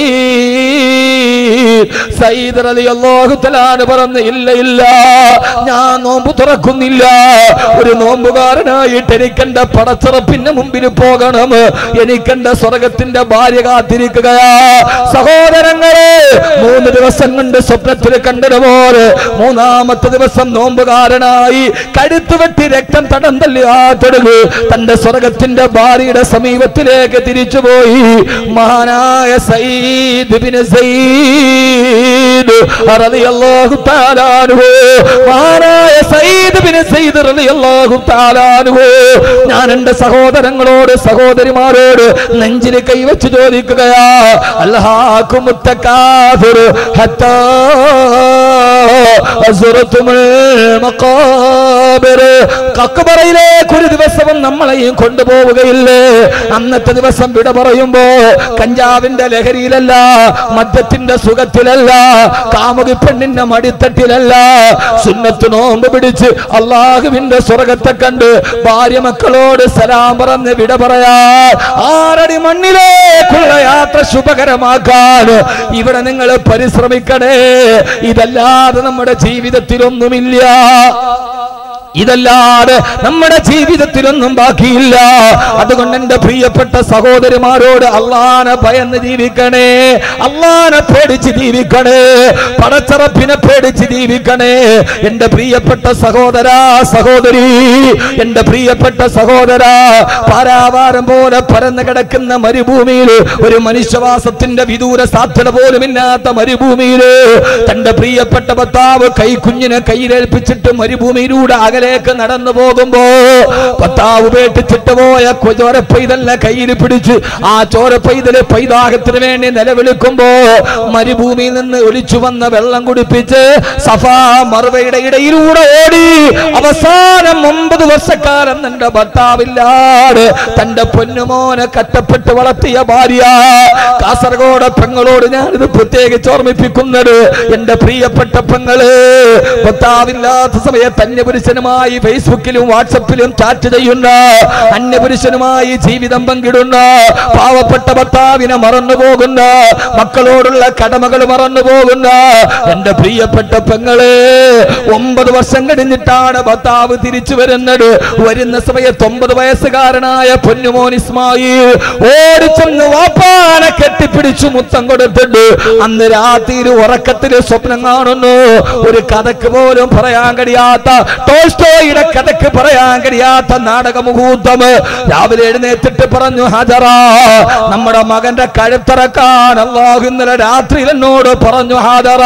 A: സയ്യിദ് അലി അള്ളാഹുത്തലാണ് പറഞ്ഞു ഇല്ല ഇല്ല ഞാൻ നോമ്പ് തുറക്കുന്നില്ല ഒരു നോമ്പുകാരനായിട്ട് എനിക്കെന്റെ പടച്ചിറപ്പിന്റെ മുമ്പിൽ പോകണം എനിക്കെന്റെ സ്വർഗത്തിന്റെ ഭാര്യ കാത്തിരിക്കുകയാ സഹോദരങ്ങളെ മൂന്ന് ദിവസം കൊണ്ട് സ്വപ്നത്തിൽ കണ്ടതുപോലെ മൂന്നാമത്തെ ദിവസം നോമ്പുകാരനായി കഴുത്ത് വെട്ടി രക്തം തടം തല്ലി ആ തൊടുകു തന്റെ സ്വർഗത്തിന്റെ ഭാര്യയുടെ സമീപത്തിലേക്ക് തിരിച്ചുപോയി മഹാനായ സയ്യിദ് ബിൻ സയ്യിദ് റളിയല്ലാഹു തആല അൻഹു മഹാനായ സയ്യിദ് ബിൻ സയ്യിദ് റളിയല്ലാഹു തആല അൻഹു ഞാൻ എൻ്റെ സഹോദരങ്ങളോട് സഹോദരിമാരോട് നെഞ്ചിൽ കൈവച്ച് ചോദിക്കുകയാ അല്ലാഹു മുത്തക്കാഫിർ ഹത്താ അസുറത്തുൽ മഖാബിർ കക്കുബറയിലേക്ക് ഒരു ദിവസവും നമ്മളെയും കൊണ്ടുപോവുകയില്ലേ അന്നത്തെ ദിവസം വിട പറയുമ്പോ കഞ്ചാവിന്റെ ലഹരിയിലല്ല മദ്യത്തിന്റെ സുഖത്തിലല്ല കാമുകി പെണ്ണിന്റെ മടിത്തട്ടിലല്ല സുന്നത്ത് നോമ്പ് പിടിച്ച് അള്ളാഹുവിന്റെ സ്വർഗത്തെ കണ്ട് ഭാര്യ മക്കളോട് സലാം പറഞ്ഞ് വിട പറയാ ആറടി മണ്ണിലേക്കുള്ള യാത്ര ശുഭകരമാക്കാൻ ഇവിടെ നിങ്ങൾ പരിശ്രമിക്കണേ ഇതല്ലാതെ നമ്മുടെ ജീവിതത്തിലൊന്നുമില്ല ഇതല്ലാതെ നമ്മുടെ ജീവിതത്തിലൊന്നും ബാക്കിയില്ല അതുകൊണ്ട് എന്റെ പ്രിയപ്പെട്ട സഹോദരിമാരോട് അള്ളാനെ ഭയന്ന് ജീവിക്കണേ അള്ളാനെ പേടിച്ച് ജീവിക്കണേ പടച്ചറപ്പിനെ പേടിച്ച് ജീവിക്കണേ എന്റെ പ്രിയപ്പെട്ട സഹോദര സഹോദരി എന്റെ പ്രിയപ്പെട്ട സഹോദര പാരാവാരം പോലെ പരന്നു കിടക്കുന്ന മരുഭൂമിയിൽ ഒരു മനുഷ്യവാസത്തിന്റെ വിദൂര സാധ്യത പോലുമില്ലാത്ത മരുഭൂമിയിൽ തന്റെ പ്രിയപ്പെട്ട ഭർത്താവ് കൈക്കുഞ്ഞിനെ കയ്യിലേൽപ്പിച്ചിട്ട് മരുഭൂമിയിലൂടെ അകലേക്ക് നടന്നു പോകുമ്പോ ഭർത്താവ് ഉപേക്ഷിച്ചിട്ട് പോയ കൊ- ചോരപ്പൈതലിനെ കയ്യിൽ പിടിച്ച് ആ ചോരപ്പൈതല് പൈതാഹത്തിന് വേണ്ടി നിലവിളിക്കുമ്പോ മരുഭൂമിയിൽ നിന്ന് ഒലിച്ചു വന്ന വെള്ളം കുടിപ്പിച്ച് സഫാ മറുവയുടെ ഇടയിലൂടെ ഓടി അവസാനം ഒമ്പത് വർഷക്കാലം തന്റെ ഭർത്താവില്ലാതെ തന്റെ പൊന്നുമോനെ കഷ്ടപ്പെട്ട് വളർത്തിയ ഭാര്യ കാസർഗോഡ് പെങ്ങളോട് ഞാനിത് പ്രത്യേകിച്ച് ഓർമ്മിപ്പിക്കുന്നത് എന്റെ പ്രിയപ്പെട്ട പെങ്ങള് ഭർത്താവില്ലാത്ത സമയത്ത് അന്യപുരുഷനുമായി ഫേസ്ബുക്കിലും വാട്സപ്പിലും ചാറ്റ് ചെയ്യുന്ന അന്യപുരുഷനുമായി ജീവിതം പങ്കിടുന്ന പാവപ്പെട്ട ഭർത്താവിനെ മറന്നു പോകുന്ന മക്കളോടുള്ള കടമകൾ മറന്നു പോകുന്ന എന്റെ പ്രിയപ്പെട്ട പെങ്ങള് ഒമ്പത് വർഷം കഴിഞ്ഞിട്ടാണ് ഭർത്താവ് തിരിച്ചു വരുന്നത് വരുന്ന സമയത്ത് ഒമ്പത് വയസ്സുകാരനായ പൊന്നുമോൻ ഇസ്മായിൽ ഓടിച്ചെന്ന് വാപ്പാനെ കെട്ടിപ്പിടിച്ചു മുത്തം കൊടുത്തിട്ട് അന്ന് രാത്രിയിൽ ഉറക്കത്തിൽ സ്വപ്നം കാണുന്നു ഒരു കഥക്ക് പോലും പറയാൻ കഴിയാത്ത ടോൾസ്റ്റോയുടെ കഥക്ക് പറയാൻ കഴിയാത്ത നാടക മുഹൂർത്തം രാവിലെ എഴുന്നേറ്റിട്ട് പറഞ്ഞു ഹജറ നമ്മുടെ മകന്റെ കഴുത്തറക്കാൻ അള്ളാഹു ഇന്നലെ രാത്രിയിൽ എന്നോട് പറഞ്ഞു ഹാജറ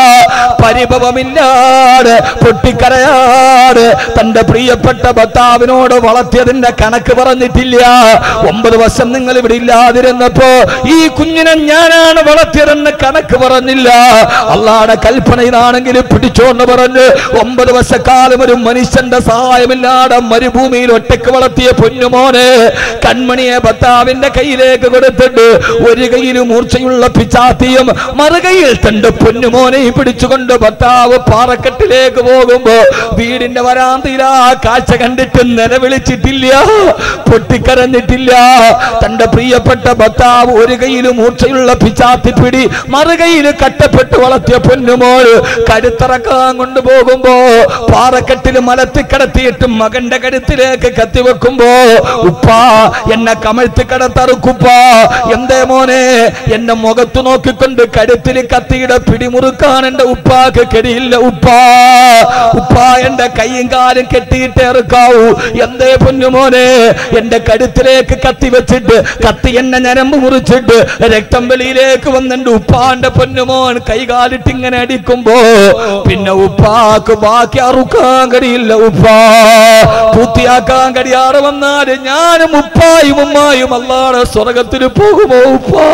A: പരിഭവമില്ലാതെ പൊട്ടിക്കരയാതെ തന്റെ പ്രിയപ്പെട്ട ഭർത്താവിനോട് വളർത്തിയതിന്റെ കണക്ക് പറഞ്ഞിട്ടില്ല ഒമ്പത് വർഷം നിങ്ങൾ ഇവിടെ ഇല്ലാതിരുന്നപ്പോ ഈ കുഞ്ഞിനെ ഞാനാണ് വളർത്തിയതെന്ന് കണക്ക് പറഞ്ഞില്ല അള്ളാടെ കൽപ്പന ഇതാണെങ്കിൽ പിടിച്ചോണ്ട് പറഞ്ഞ് ഒമ്പത് വർഷക്കാലം ഒരു മനുഷ്യന്റെ സഹായമില്ലാതെ മരുഭൂമിയിൽ ഒറ്റക്ക് വളർത്തിയ പൊന്നുമോനെ കൺമണിയെ ഭർത്താവിന്റെ കയ്യിലേക്ക് കൊടുത്തിട്ട് ഒരു കയ്യിൽ മൂർച്ചയുള്ള പിച്ചാത്തിയും മറുകയിൽ തന്റെ പൊന്നുമോനെ പിടിച്ചുകൊണ്ട് ഭർത്താവ് പാറക്കെട്ടിലേക്ക് പോകുമ്പോ വീടിന്റെ വരാന്തയിൽ ആ കാഴ്ച കണ്ടിട്ട് നിലവിളിച്ചിട്ടില്ല പൊട്ടിക്കരഞ്ഞിട്ടില്ല തന്റെ പ്രിയപ്പെട്ട ഭർത്താവ് ഒരു കയ്യിൽ മൂർച്ചയുള്ള പിച്ചാത്തിപ്പിടി മറുകയിൽ കട്ടപ്പെട്ട് വളർത്തിയ പൊന്നുമോൾ കരുത്തിറക്കാൻ കൊണ്ടുപോകുമ്പോ പാറക്കെട്ടിൽ മലത്തി കിടത്തിയിട്ട് മകന്റെ കരുത്തിലേക്ക് കത്തിവെക്കുമ്പോ ഉപ്പാ എന്നെ കമഴ്ത്തി കിടത്തറുക്കുപ്പ എന്തേ മോനെ എന്റെ മുഖത്ത് നോക്കിക്കൊണ്ട് കരുത്തിൽ കത്തിയുടെ പിടിമുറുക്കാൻ എന്റെ ഉപ്പാക്ക് കെടിയില്ല ഉപ്പാ ഉപ്പാ എന്റെ കൈയും കാലും കെട്ടിയിട്ട് ഇറക്കാവൂ എന്തേ പൊന്നുമോനെ എന്റെ കരുത്തിലേക്ക് കത്തി വെച്ചിട്ട് കത്തി എന്നെ ഞരമ്പ് മുറിച്ചിട്ട് രക്തം വെളിയിലേക്ക് വന്നെന്റെ ഉപ്പാന്റെ പൊന്നുമോൻ കൈകാലിട്ട് ഇങ്ങനെ അടിക്കുമ്പോ പിന്നെ ഉപ്പാക്ക് ബാക്കി അറുക്കാൻ കഴിയില്ല ഉപ്പാ പൂർത്തിയാക്കാൻ കഴിയാതെ വന്നാൽ ഞാനും ഉപ്പായും ഉമ്മായും അല്ലാതെ സ്വർഗത്തിൽ പോകുമോ ഉപ്പാ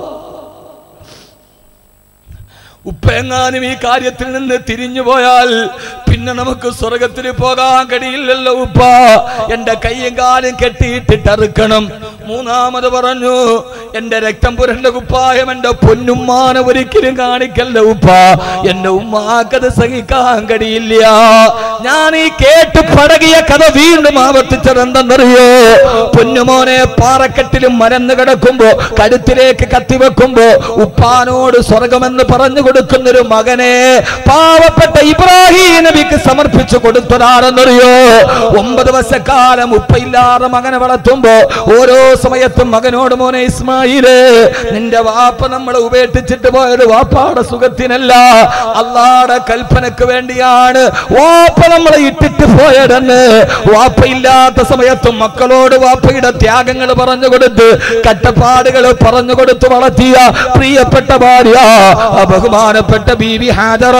A: ഉപ്പെങ്ങാനും ഈ കാര്യത്തിൽ നിന്ന് തിരിഞ്ഞു പോയാൽ പിന്നെ നമുക്ക് സ്വർഗത്തിൽ പോകാൻ കഴിയില്ലല്ലോ ഉപ്പ എന്റെ കൈയും കാലും കെട്ടിയിട്ടിട്ട് അറുക്കണം മൂന്നാമത് പറഞ്ഞു എന്റെ രക്തം പുരണ്ട കുപ്പായം എന്റെ പൊന്നുമ്മാനെ ഒരിക്കലും കാണിക്കല്ല ഉപ്പ എന്റെ ഉമ്മാക്കത് സഹിക്കാൻ കഴിയില്ല ഞാൻ ഈ കേട്ട് പടകിയ കഥ വീണ്ടും ആവർത്തിച്ചത് എന്തെന്നറിയോ പൊന്നുമോനെ പാറക്കെട്ടിലും മരന്ന് കിടക്കുമ്പോ കഴുത്തിലേക്ക് കത്തിവെക്കുമ്പോ ഉപ്പാനോട് സ്വർഗമെന്ന് പറഞ്ഞു കൊടുക്കുന്ന ഒരു മകനെ പാവപ്പെട്ട ഇബ്രാഹിം നബിക്ക് സമർപ്പിച്ചു കൊടുത്തതാണെന്നറിയോ ഒമ്പത് വർഷക്കാലം ഉപ്പയില്ലാതെ മകനെ വളർത്തുമ്പോ ഓരോ സമയത്തും മകനോട് മോനെ ഇസ്മായില് നിന്റെ വാപ്പ നമ്മളെ ഉപേക്ഷിച്ചിട്ട് പോയത് വാപ്പാടെ സുഖത്തിനല്ല അള്ളാടെ കൽപ്പനക്ക് വേണ്ടിയാണ് വാപ്പ നമ്മളെ ഇട്ടിട്ട് പോയതെന്ന് വാപ്പയില്ലാത്ത സമയത്തും മക്കളോട് വാപ്പയുടെ ത്യാഗങ്ങൾ പറഞ്ഞു കൊടുത്ത് കട്ടപ്പാടുകൾ പറഞ്ഞു കൊടുത്ത് വളർത്തിയ പ്രിയപ്പെട്ട ഭാര്യ ആ ബഹുമാനപ്പെട്ട ബീവി ഹാജറ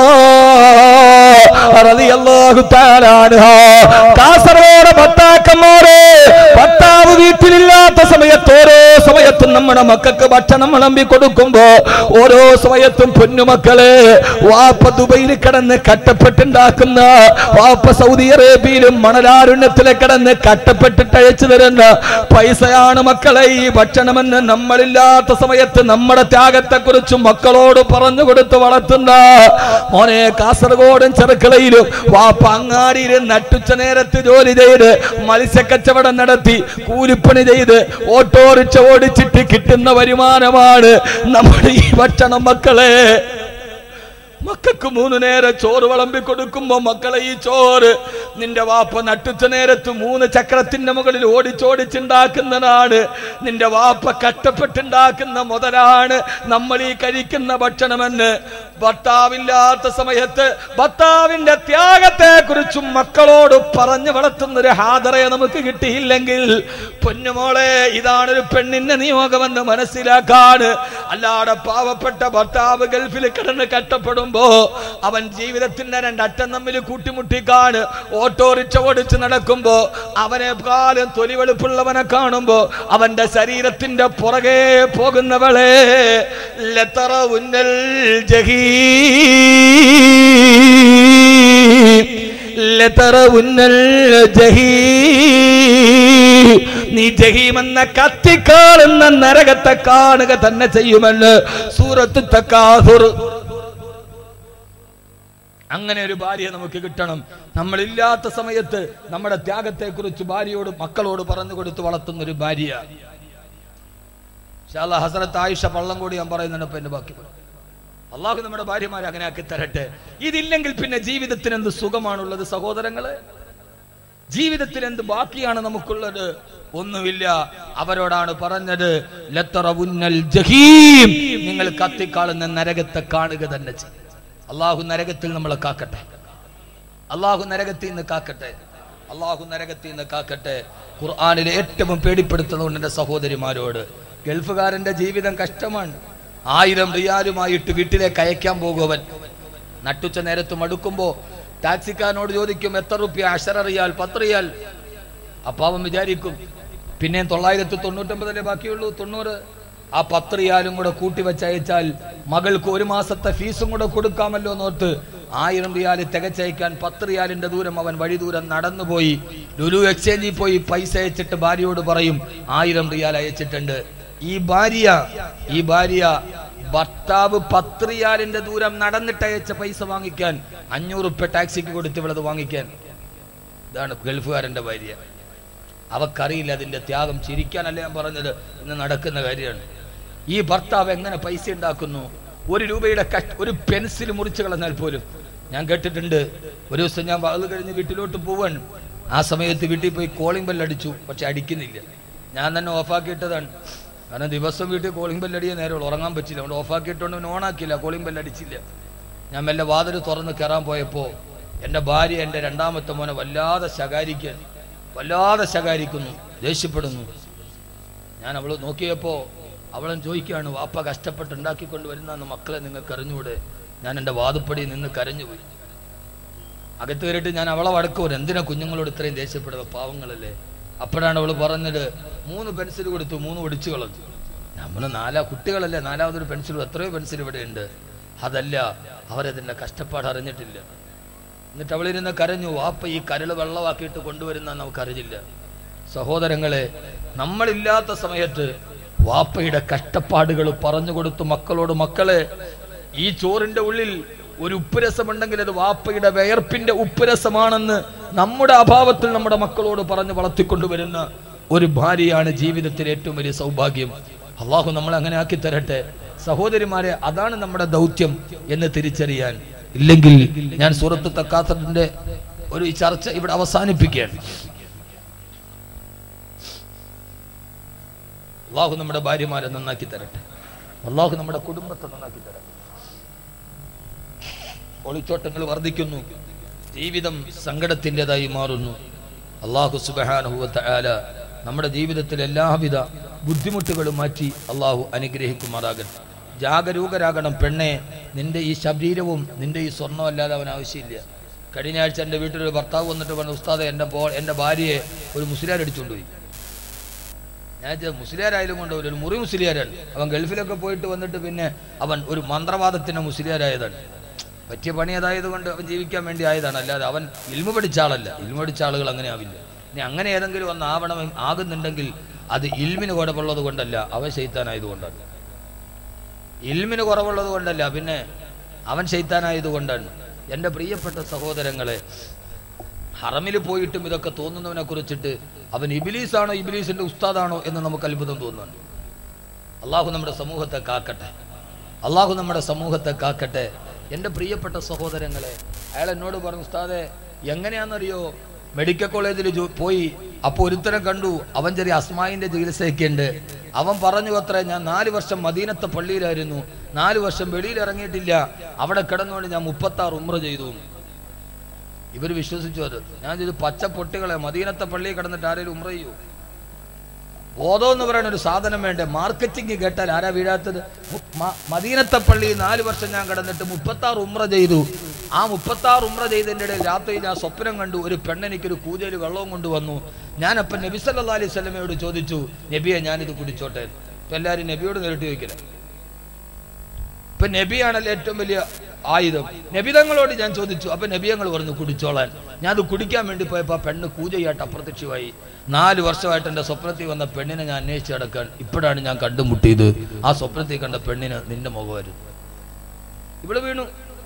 A: റളിയല്ലാഹു തആല അൻഹാ. കാസർഗോഡ് ഭർത്താക്കന്മാരെ ഭർത്താവ് വീട്ടിലില്ലാത്ത സമയത്ത് ഓരോ സമയത്തും നമ്മുടെ മക്കൾക്ക് ഭക്ഷണം വിളമ്പി കൊടുക്കുമ്പോ ഓരോ സമയത്തും പൊന്നുമക്കളെ വാപ്പ ദുബൈയിൽ കിടന്ന് കട്ടപ്പെട്ടുണ്ടാക്കുന്ന വാപ്പ സൗദി അറേബ്യയിലും മണലാരുണ്യത്തിലെ കിടന്ന് കട്ടപ്പെട്ടിട്ട് അയച്ചു തരുന്ന പൈസയാണ് മക്കളെ ഈ ഭക്ഷണമെന്ന് നമ്മളില്ലാത്ത സമയത്ത് നമ്മുടെ ത്യാഗത്തെക്കുറിച്ച് മക്കളോട് പറഞ്ഞു കൊടുത്ത് വളർത്തുന്ന മോനെ കാസർഗോഡും ചെറുക്കളയിലും വാപ്പ അങ്ങാടിയിൽ നട്ടുച്ച നേരത്ത് ജോലി ചെയ്ത് മത്സ്യക്കച്ചവടം നടത്തി കൂലിപ്പണി ചെയ്ത് ഓട്ടോറിക്ഷ ഓടിച്ചിട്ട് കിട്ടുന്ന വരുമാനമാണ് നമ്മുടെ ഈ ഭക്ഷണം മക്കളെ മക്കൾക്ക് മൂന്ന് നേരം ചോറ് വിളമ്പി കൊടുക്കുമ്പോ മക്കളെ ഈ ചോറ്
B: നിന്റെ വാപ്പ നട്ടുച്ച നേരത്ത് മൂന്ന് ചക്രത്തിന്റെ മുകളിൽ ഓടിച്ചോടിച്ചുണ്ടാക്കുന്നതാണ് നിന്റെ വാപ്പ കഷ്ടപ്പെട്ടുണ്ടാക്കുന്ന മുതലാണ് നമ്മൾ ഈ കഴിക്കുന്ന ഭക്ഷണമെന്ന് ഭർത്താവില്ലാത്ത സമയത്ത് ഭർത്താവിന്റെ ത്യാഗത്തെ കുറിച്ചും മക്കളോട് പറഞ്ഞു വളർത്തുന്ന ഒരു ഹാദറയെ നമുക്ക് കിട്ടിയില്ലെങ്കിൽ പൊന്നുമോളെ ഇതാണ് ഒരു പെണ്ണിന്റെ നിയോഗമെന്ന് മനസ്സിലാക്കാൻ അല്ലാതെ പാവപ്പെട്ട ഭർത്താവ് ഗൾഫിൽ കിടന്ന് കഷ്ടപ്പെടുമ്പോ അവൻ ജീവിതത്തിന്റെ രണ്ടറ്റം തമ്മിൽ കൂട്ടിമുട്ടിക്കാണ് ഓട്ടോറിക്ഷ ഓടിച്ച് നടക്കുമ്പോ അവനെ കാലം തൊലിവെളുപ്പുള്ളവനെ കാണുമ്പോ അവന്റെ ശരീരത്തിന്റെ പുറകെ പോകുന്നവളെ ലത്തറ ഉന്നൽ ജഹീ ലതറ ഉന്നൽ ജഹീ നീ ജഹീമെന്ന കത്തിക്കാളുന്ന നരകത്തെ കാണുക തന്നെ ചെയ്യുമെന്ന് സൂറത്ത് തക്കാസുർ അങ്ങനെ ഒരു ഭാര്യയെ നമുക്ക് കിട്ടണം നമ്മളില്ലാത്ത സമയത്ത് നമ്മുടെ ത്യാഗത്തെക്കുറിച്ച് ഭാര്യയോട് മക്കളോട് പറഞ്ഞു കൊടുത്ത് വളർത്തുന്ന ഒരു ഭാര്യ ഷാല ഹസരത്ത് ആയിഷ പള്ളം കൂടി ഞാൻ പറയുന്നുണ്ട് ഇപ്പൊ എന്റെ ബാക്കി പറയും അള്ളാഹു നമ്മുടെ ഭാര്യമാരെ അങ്ങനെ ആക്കി തരട്ടെ ഇതില്ലെങ്കിൽ പിന്നെ ജീവിതത്തിന് എന്ത് സുഖമാണുള്ളത് സഹോദരങ്ങളെ ജീവിതത്തിൽ എന്ത് ബാക്കിയാണ് നമുക്കുള്ളത് ഒന്നുമില്ല അവരോടാണ് പറഞ്ഞത് ലത്തറവുന്നൽ ജഹീം നിങ്ങൾ കത്തിക്കാളുന്ന നരകത്തെ കാണുക തന്നെ ചെയ്യും അള്ളാഹു നരകത്തിൽ നമ്മളെ കാക്കട്ടെ അള്ളാഹു നരകത്തിൽ നിന്ന് കാക്കട്ടെ അള്ളാഹു നരകത്തിൽ നിന്ന് കാക്കട്ടെ ഖുർആാനിലെ ഏറ്റവും പേടിപ്പെടുത്തുന്നുണ്ട് എൻ്റെ സഹോദരിമാരോട് ഗൾഫുകാരന്റെ ജീവിതം കഷ്ടമാണ് ആയിരം റിയാലുമായിട്ട് വീട്ടിലേക്ക് അയക്കാൻ പോകുവൻ നട്ടുച്ച നേരത്ത് മടുക്കുമ്പോ ടാക്സിക്കാരനോട് ചോദിക്കും എത്ര റുപ്യ അഷറ റിയാൽ പത്ത് റിയാൽ അപ്പൊ അവൻ വിചാരിക്കും പിന്നെ തൊള്ളായിരത്തി തൊണ്ണൂറ്റൊമ്പതല്ലേ ബാക്കിയുള്ളൂ തൊണ്ണൂറ് ആ പത്ത് റിയാലും കൂടെ കൂട്ടി വെച്ചയച്ചാൽ മകൾക്ക് ഒരു മാസത്തെ ഫീസും കൂടെ കൊടുക്കാമല്ലോ എന്നോർത്ത് ആയിരം റിയാൽ തികച്ചയക്കാൻ പത്ത് റിയാലിന്റെ ദൂരം അവൻ വഴി ദൂരം നടന്നുപോയി ലുലു എക്സ്ചേഞ്ചിൽ പോയി പൈസ അയച്ചിട്ട് ഭാര്യയോട് പറയും ആയിരം റിയാൽ അയച്ചിട്ടുണ്ട് ഈ ഭാര്യ ഈ ഭാര്യ ഭർത്താവ് പത്ത് റിയാലിന്റെ ദൂരം നടന്നിട്ട് അയച്ച പൈസ വാങ്ങിക്കാൻ അഞ്ഞൂറ് ഉപ്പ ടാക്സിക്ക് കൊടുത്ത് ഇവളത് വാങ്ങിക്കാൻ ഇതാണ് ഗൾഫുകാരന്റെ ഭാര്യ അവക്കറിയില്ല അതിന്റെ ത്യാഗം ചിരിക്കാനല്ല ഞാൻ പറഞ്ഞത് ഇന്ന് നടക്കുന്ന കാര്യമാണ് ഈ ഭർത്താവ് എങ്ങനെ പൈസ ഉണ്ടാക്കുന്നു ഒരു രൂപയുടെ കഷ് ഒരു പെൻസിൽ മുറിച്ചു കളഞ്ഞാൽ പോലും ഞാൻ കേട്ടിട്ടുണ്ട് ഒരു ദിവസം ഞാൻ അത് കഴിഞ്ഞ് വീട്ടിലോട്ട് പോവാൻ ആ സമയത്ത് വീട്ടിൽ പോയി കോളിംഗ് ബെൽ അടിച്ചു പക്ഷെ അടിക്കുന്നില്ല ഞാൻ തന്നെ ഓഫാക്കിയിട്ടതാണ് കാരണം ദിവസം വീട്ടിൽ കോളിംഗ് ബെൽ അടിയേ നേരമുള്ളൂ ഉറങ്ങാൻ പറ്റില്ല അതുകൊണ്ട് ഓഫാക്കിയിട്ടോണ്ട് ഓൺ ആക്കിയില്ല കോളിംഗ് ബെൽ അടിച്ചില്ല ഞാൻ മെല്ലെ വാതിൽ തുറന്ന് കയറാൻ പോയപ്പോ എൻ്റെ ഭാര്യ എൻ്റെ രണ്ടാമത്തെ മോനെ വല്ലാതെ ശകാരിക്കാൻ വല്ലാതെ ശകാരിക്കുന്നു ദേഷ്യപ്പെടുന്നു ഞാൻ അവൾ നോക്കിയപ്പോൾ അവളും ചോദിക്കുകയാണ് വാപ്പ കഷ്ടപ്പെട്ട് ഉണ്ടാക്കിക്കൊണ്ട് വരുന്ന മക്കളെ നിങ്ങൾക്ക് അറിഞ്ഞുകൂടെ ഞാൻ എൻ്റെ വാതുപ്പടി നിന്ന് കരഞ്ഞുപോയി അകത്ത് കയറിയിട്ട് ഞാൻ അവളെ വടക്കൂർ എന്തിനാ കുഞ്ഞുങ്ങളോട് ഇത്രയും ദേഷ്യപ്പെടുക പാവങ്ങളല്ലേ അപ്പോഴാണ് അവൾ പറഞ്ഞത് മൂന്ന് പെൻസിൽ കൊടുത്തു മൂന്ന് ഒടിച്ചു കളഞ്ഞു നമ്മൾ നാലാ കുട്ടികളല്ലേ നാലാമതൊരു പെൻസിൽ എത്രയോ പെൻസിൽ ഇവിടെ ഉണ്ട് അതല്ല അവരതിൻ്റെ കഷ്ടപ്പാട് അറിഞ്ഞിട്ടില്ല എന്നിട്ട് അവളിരുന്ന് കരഞ്ഞു വാപ്പ ഈ കരൾ വെള്ളമാക്കിയിട്ട് കൊണ്ടുവരുന്ന നമുക്കറിയില്ല സഹോദരങ്ങളെ നമ്മളില്ലാത്ത സമയത്ത് വാപ്പയുടെ കഷ്ടപ്പാടുകൾ പറഞ്ഞു കൊടുത്തു മക്കളോട് മക്കളെ ഈ ചോറിന്റെ ഉള്ളിൽ ഒരു ഉപ്പുരസമുണ്ടെങ്കിൽ അത് വാപ്പയുടെ വിയർപ്പിന്റെ ഉപ്പുരസമാണെന്ന് നമ്മുടെ അഭാവത്തിൽ നമ്മുടെ മക്കളോട് പറഞ്ഞ് വളർത്തിക്കൊണ്ടുവരുന്ന ഒരു ഭാര്യയാണ് ജീവിതത്തിലെ ഏറ്റവും വലിയ സൗഭാഗ്യം അള്ളാഹു നമ്മളെ അങ്ങനെ ആക്കി തരട്ടെ സഹോദരിമാരെ അതാണ് നമ്മുടെ ദൗത്യം എന്ന് തിരിച്ചറിയാൻ ഇല്ലെങ്കിൽ ഞാൻ സൂറത്ത് തക്കാത്തതിന്റെ ഒരു ഈ ചർച്ച ഇവിടെ അവസാനിപ്പിക്കുകയാണ് അള്ളാഹു നമ്മുടെ ഭാര്യമാരെ നന്നാക്കി തരട്ടെ അള്ളാഹു നമ്മുടെ കുടുംബത്തെ നന്നാക്കി തരട്ടെ ഒളിച്ചോട്ടങ്ങൾ വർദ്ധിക്കുന്നു ജീവിതം സങ്കടത്തിൻ്റെതായി മാറുന്നു അള്ളാഹു സുബഹാനുഭവത്ത ആല നമ്മുടെ ജീവിതത്തിൽ എല്ലാവിധ ബുദ്ധിമുട്ടുകളും മാറ്റി അള്ളാഹു അനുഗ്രഹിക്കുമാറാകട്ടെ ജാഗരൂകരാകണം പെണ്ണെ നിന്റെ ഈ ശരീരവും നിന്റെ ഈ സ്വർണ്ണം അല്ലാതെ അവൻ ആവശ്യമില്ല കഴിഞ്ഞ ആഴ്ച എൻ്റെ വീട്ടിലൊരു ഭർത്താവ് വന്നിട്ട് പറഞ്ഞു ഉസ്താദെ എൻ്റെ ബോ എൻ്റെ ഭാര്യയെ ഒരു മുസ്ലിയാർ അടിച്ചുകൊണ്ടുപോയി ഞാൻ ഇത് മുസ്ലിയാരായാലും കൊണ്ട് ഒരു മുറി മുസ്ലിയാരാണ് അവൻ ഗൾഫിലൊക്കെ പോയിട്ട് വന്നിട്ട് പിന്നെ അവൻ ഒരു മന്ത്രവാദത്തിന് മുസ്ലിയാരായതാണ് പറ്റിയ പണി അതായത് കൊണ്ട് അവൻ ജീവിക്കാൻ വേണ്ടി ആയതാണ് അല്ലാതെ അവൻ ഇൽമ പഠിച്ച ആളല്ല ഇൽമ പഠിച്ച ആളുകൾ അങ്ങനെ ആവില്ല ഇനി അങ്ങനെ ഏതെങ്കിലും ഒന്ന് ആവണം ആകുന്നുണ്ടെങ്കിൽ അത് ഇൽമിന് കുഴപ്പമുള്ളത് കൊണ്ടല്ല അവൻ ശൈത്താനായതുകൊണ്ടാണ് ഇൽമിന് കുറവുള്ളത് കൊണ്ടല്ല പിന്നെ അവൻ ശൈത്താനായത് കൊണ്ടാണ് എൻ്റെ പ്രിയപ്പെട്ട സഹോദരങ്ങളെ ഹറമിൽ പോയിട്ടും ഇതൊക്കെ തോന്നുന്നവനെ കുറിച്ചിട്ട് അവൻ ഇബിലീസാണോ ഇബിലീസിന്റെ ഉസ്താദാണോ എന്ന് നമുക്ക് അത്ഭുതം തോന്നുന്നുണ്ട് അള്ളാഹു നമ്മുടെ സമൂഹത്തെ കാക്കട്ടെ അള്ളാഹു നമ്മുടെ സമൂഹത്തെ കാക്കട്ടെ എൻ്റെ പ്രിയപ്പെട്ട സഹോദരങ്ങളെ അയാൾ എന്നോട് പറഞ്ഞു ഉസ്താദെ എങ്ങനെയാണെന്നറിയോ മെഡിക്കൽ കോളേജിൽ ജോ- പോയി അപ്പൊ ഒരുത്തരം കണ്ടു അവൻ ചെറിയ അസ്മായിന്റെ ചികിത്സയൊക്കെ ഉണ്ട് അവൻ പറഞ്ഞു അത്ര ഞാൻ നാല് വർഷം മദീനത്തെ പള്ളിയിലായിരുന്നു നാല് വർഷം വെളിയിൽ ഇറങ്ങിയിട്ടില്ല അവിടെ കിടന്നുകൊണ്ട് ഞാൻ മുപ്പത്തി ആറ് ഉമ്ര ചെയ്തു ഇവർ വിശ്വസിച്ചു അത് ഞാൻ ചെയ്തു പച്ച പൊട്ടികളെ മദീനത്തെ പള്ളിയിൽ കിടന്നിട്ട് ആരെങ്കിലും ഉമ്ര ചെയ്യൂ ബോധം എന്ന് പറയുന്ന ഒരു സാധനം വേണ്ടേ മാർക്കറ്റിംഗ് കേട്ടാൽ ആരാ വീഴാത്തത് മു- മ- മദീനത്തെ പള്ളി നാല് വർഷം ഞാൻ കിടന്നിട്ട് മുപ്പത്തി ആറ് ഉമ്ര ചെയ്തു ആ മുപ്പത്തി ആറ് ഉമ്ര ചെയ്തതിൻ്റെ ഇടയിൽ രാത്രി ഞാൻ സ്വപ്നം കണ്ടു ഒരു പെണ്ണെനിക്കൊരു കൂജയിൽ വെള്ളവും കൊണ്ടുവന്നു ഞാനപ്പം നബി സല്ലാ അലൈഹി സ്വലമയോട് ചോദിച്ചു നബിയെ ഞാനിത് കുടിച്ചോട്ടെ ഇപ്പം എല്ലാവരും നബിയോട് നേരിട്ട് ചോദിക്കില്ല ഇപ്പൊ നബിയാണല്ലോ ഏറ്റവും വലിയ ആയുധം നബിതങ്ങളോട് ഞാൻ ചോദിച്ചു അപ്പൊ നബിയങ്ങൾ പറഞ്ഞു കുടിച്ചോളാൻ ഞാൻ അത് കുടിക്കാൻ വേണ്ടി പോയപ്പോ ആ പെണ്ണ് കൂജയായിട്ട് അപ്രത്യക്ഷമായി നാല് വർഷമായിട്ട് എന്റെ സ്വപ്നത്തിൽ വന്ന പെണ്ണിനെ ഞാൻ അന്വേഷിച്ച് കിടക്കാൻ ഇപ്പോഴാണ് ഞാൻ കണ്ടുമുട്ടിയത് ആ സ്വപ്നത്തിൽ കണ്ട പെണ്ണിന് നിന്റെ മുഖമായിരുന്നു ഇവള് വീണു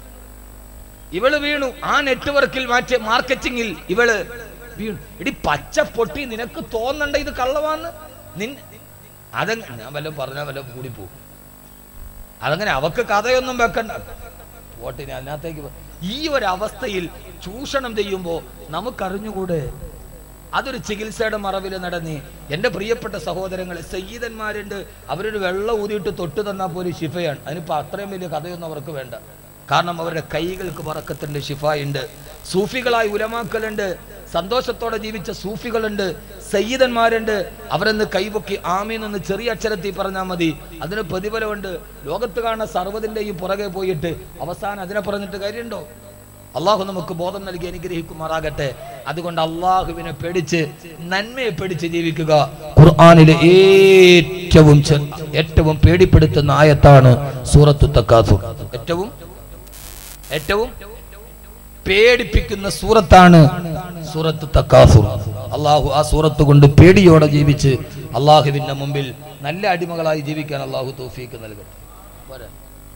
B: ഇവള് വീണു ആ നെറ്റ്വർക്കിൽ മാറ്റിയ മാർക്കറ്റിംഗിൽ ഇവള് വീണു ഇടി പച്ച പൊട്ടി നിനക്ക് തോന്നണ്ട ഇത് കള്ളവാന്ന് നിൻ അതെങ്ങ ഞാൻ വല്ലതും പറഞ്ഞാൽ വല്ലതും കൂടി പോകും അതങ്ങനെ അവക്ക് കഥയൊന്നും വെക്കണ്ട പോട്ടിന് അതിനകത്തേക്ക് പോ- ഈ ഒരു അവസ്ഥയിൽ ചൂഷണം ചെയ്യുമ്പോൾ നമുക്കറിഞ്ഞുകൂടെ അതൊരു ചികിത്സയുടെ മറവിൽ നടന്നി എൻ്റെ പ്രിയപ്പെട്ട സഹോദരങ്ങളെ സയ്യിദന്മാരുണ്ട് അവരൊരു വെള്ളം ഊതിയിട്ട് തൊട്ട് തന്നാൽ പോലും ശിഫയാണ് അതിനിപ്പോൾ അത്രയും വലിയ കഥയൊന്നും അവർക്ക് വേണ്ട കാരണം അവരുടെ കൈകൾക്ക് പറക്കത്തുണ്ട് ഷിഫായുണ്ട് സൂഫികളായി ഉലമാക്കലുണ്ട് സന്തോഷത്തോടെ ജീവിച്ച സൂഫികളുണ്ട് സയ്യിദന്മാരുണ്ട് അവരെന്ന് കൈപൊക്കി ആമീന്നൊന്ന് ചെറിയ അക്ഷരത്തിൽ പറഞ്ഞാൽ മതി അതിന് പ്രതിഫലമുണ്ട് ലോകത്ത് കാണുന്ന സർവ്വതിൻ്റെയും പുറകെ പോയിട്ട് അവസാനം അതിനെ പറഞ്ഞിട്ട് കാര്യമുണ്ടോ അള്ളാഹു നമുക്ക് ബോധം നൽകി അനുഗ്രഹിക്കുമാറാകട്ടെ അതുകൊണ്ട് അള്ളാഹുവിനെ പേടിച്ച് നന്മയെ പേടിച്ച് ജീവിക്കുക ഖുർആനിലെ ഏറ്റവും ചെ- ഏറ്റവും പേടിപ്പെടുത്തുന്ന ആയത്താണ് സൂറത്തു തക്കാസു ഏറ്റവും ഏറ്റവും പേടിപ്പിക്കുന്ന സൂറത്താണ് സൂറത്ത് തക്കാസുർ അള്ളാഹു ആ സൂറത്ത് കൊണ്ട് പേടിയോടെ ജീവിച്ച് അള്ളാഹുവിന്റെ മുമ്പിൽ നല്ല അടിമകളായി ജീവിക്കാൻ അള്ളാഹു തോഫീക്ക് നൽകട്ടെ പോരെ?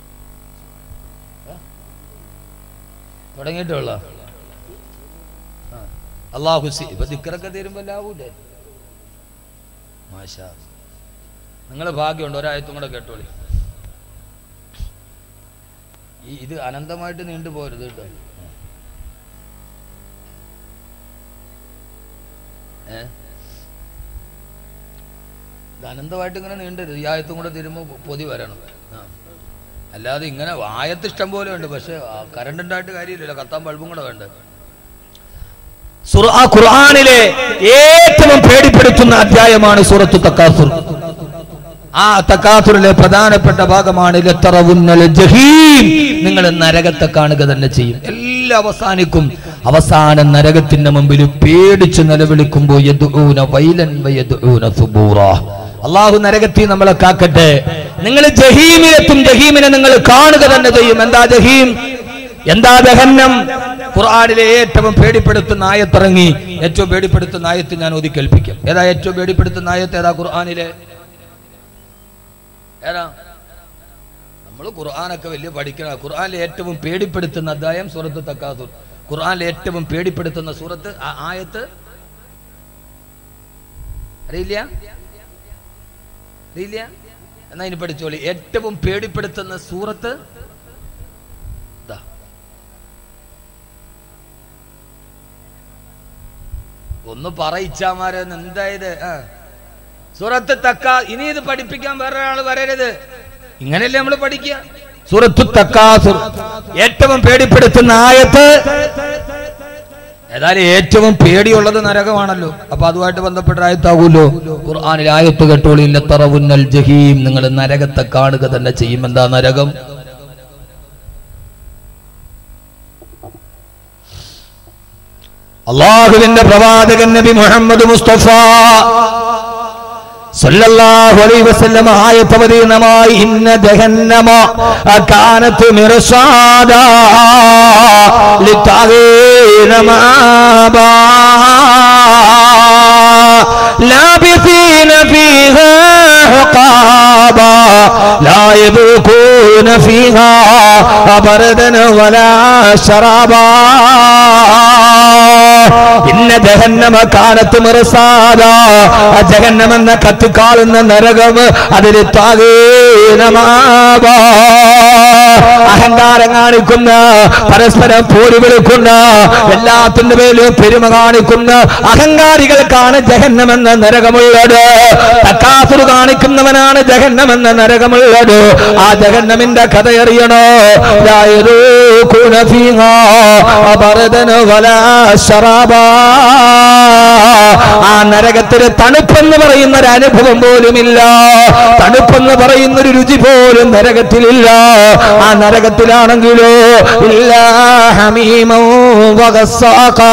B: ഏ? തുടങ്ങിയിട്ടുള്ള അള്ളാഹു സി ഇപ്പൊ ദിക്കറൊക്കെ തീരുമ്പോ ലാവൂലേ മാഷാ നിങ്ങൾ ഭാഗ്യമുണ്ട് ഒരായത്തും കൂടെ കേട്ടോളി ഈ ഇത് അനന്തമായിട്ട് നീണ്ടു പോരുത് കേട്ടോ ഏ ഇത് അനന്തമായിട്ട് ഇങ്ങനെ നീണ്ടരുത് ഈ ആയത്തും കൂടെ തീരുമ്പോൾ പൊതി വരണം ആ. അല്ലാതെ ഇങ്ങനെ ആയത്ത് ഇഷ്ടം പോലെ ഉണ്ട് പക്ഷെ കറണ്ട് ഉണ്ടായിട്ട് കാര്യമില്ലല്ലോ കത്താൻ ബൾബും കൂടെ വേണ്ട
A: സുറ- ആ ഖുർആനിലെ ഏറ്റവും പേടിപ്പെടുത്തുന്ന അധ്യായമാണ് സൂറത്തു തക്കാസുർ ആ തക്കാസുറിലെ പ്രധാനപ്പെട്ട ഭാഗമാണ് ലത്തറവുന്നൽ ജഹീം നിങ്ങൾ നരകത്തെ കാണുക തന്നെ ചെയ്യും എല്ലാം അവസാനിക്കും അവസാനം നരകത്തിന്റെ മുമ്പിൽ പേടിച്ച് നിലവിളിക്കുമ്പോൾ യദ്ഊന വൈലൻ വയദ്ഊന സുബൂറാ. അള്ളാഹു നരകത്തിൽ നമ്മളെ കാക്കട്ടെ നിങ്ങൾ ജഹീമിലെത്തും ജഹീമിനെ നിങ്ങൾ കാണുക തന്നെ ചെയ്യും എന്താ ജഹീം എന്താ ദഹന്നം ഖുർആനിലെ ഏറ്റവും പേടിപ്പെടുത്തുന്ന ആയത്തിറങ്ങി ഏറ്റവും പേടിപ്പെടുത്തുന്ന ആയത്ത് ഞാൻ ഒതി കേൾപ്പിക്കാം ഏതാ ഏറ്റവും പേടിപ്പെടുത്തുന്ന ആയത്ത് ഏതാ ഖുർആനിലെ ഏതാ നമ്മൾ ഖുർആനൊക്കെ വലിയ പഠിക്കണം ഖുർആനിലെ ഏറ്റവും പേടിപ്പെടുത്തുന്ന അധ്യായം സൂറത്ത് തക്കാസുർ ഖുർആനിലെ ഏറ്റവും പേടിപ്പെടുത്തുന്ന സൂറത്ത് ആ ആയത്ത് അറിയില്ല അറിയില്ല എന്നാ ഇനി പഠിച്ചോളി ഏറ്റവും പേടിപ്പെടുത്തുന്ന സൂറത്ത് ദാ. ഒന്ന് പറയിച്ചാമാരെ എന്തായത് ആ സൂറത്ത് തക്ക ഇനി ഇത് പഠിപ്പിക്കാൻ വേറെ ഒരാൾ വരരുത് ഇങ്ങനെയല്ലേ നമ്മൾ പഠിക്കുക സൂറത്തു തക്കാസുർ ഏറ്റവും പേടിപ്പെടുത്തുന്ന ആയത്ത് ഏതായാലും ഏറ്റവും പേടിയുള്ളത് നരകമാണല്ലോ അപ്പൊ അതുമായിട്ട് ബന്ധപ്പെട്ട ആയത്താകൂല്ലോ ഖുർആാനിൽ ആയത്ത് കേട്ടോളി തറവുന്നൽ ജഹീം നിങ്ങൾ നരകത്തെ കാണുക തന്നെ ചെയ്യും എന്താ നരകം അള്ളാഹുവിന്റെ പ്രവാചകൻ നബി മുഹമ്മദ് മുസ്തഫ സല്ലല്ലാഹു അലൈഹി വസല്ലം ആയത്തവതീർണമായി ഇന്ന ജഹന്നമ കാനത്ത് മിർസാദാ ലിത്താഗീന മാബാ ലാബിസീന ഫീഹാ ഹുഖാബാ لا يذوقون فيها بردا ولا شرابا ഇന്ന ജഹന്നമ കാലത്ത് മിറസാദ ആ ജഹന്നം എന്ന കത്തിക്കാളുന്ന നരകം അതിന് താകീനമാവാ അഹങ്കാരം കാണിക്കുന്ന പരസ്പരം പോരി വിളിക്കുന്ന എല്ലാത്തിന്റെ പേരിലും പെരുമ കാണിക്കുന്ന അഹങ്കാരികൾക്കാണ് ജഹന്നമെന്ന നരകമുള്ളത് തക്കാസുർ കാണിക്കുന്നവനാണ് ജഹന്നമെന്ന നരകമുള്ളത് ആ ജഹന്നമിന്റെ കഥ അറിയണോ ലായരൂകൂന ഫീഹാ അബറദന വലാ ശറാബാ. ആ നരകത്തിന് തണുപ്പെന്ന് പറയുന്ന ഒരു അനുഭവം പോലുമില്ല തണുപ്പെന്ന് പറയുന്ന ഒരു രുചി പോലും നരകത്തിലില്ല ആ നരകത്തിലാണെങ്കിലോ ഇല്ല ഹമീമോ വഗസ്സാഖാ.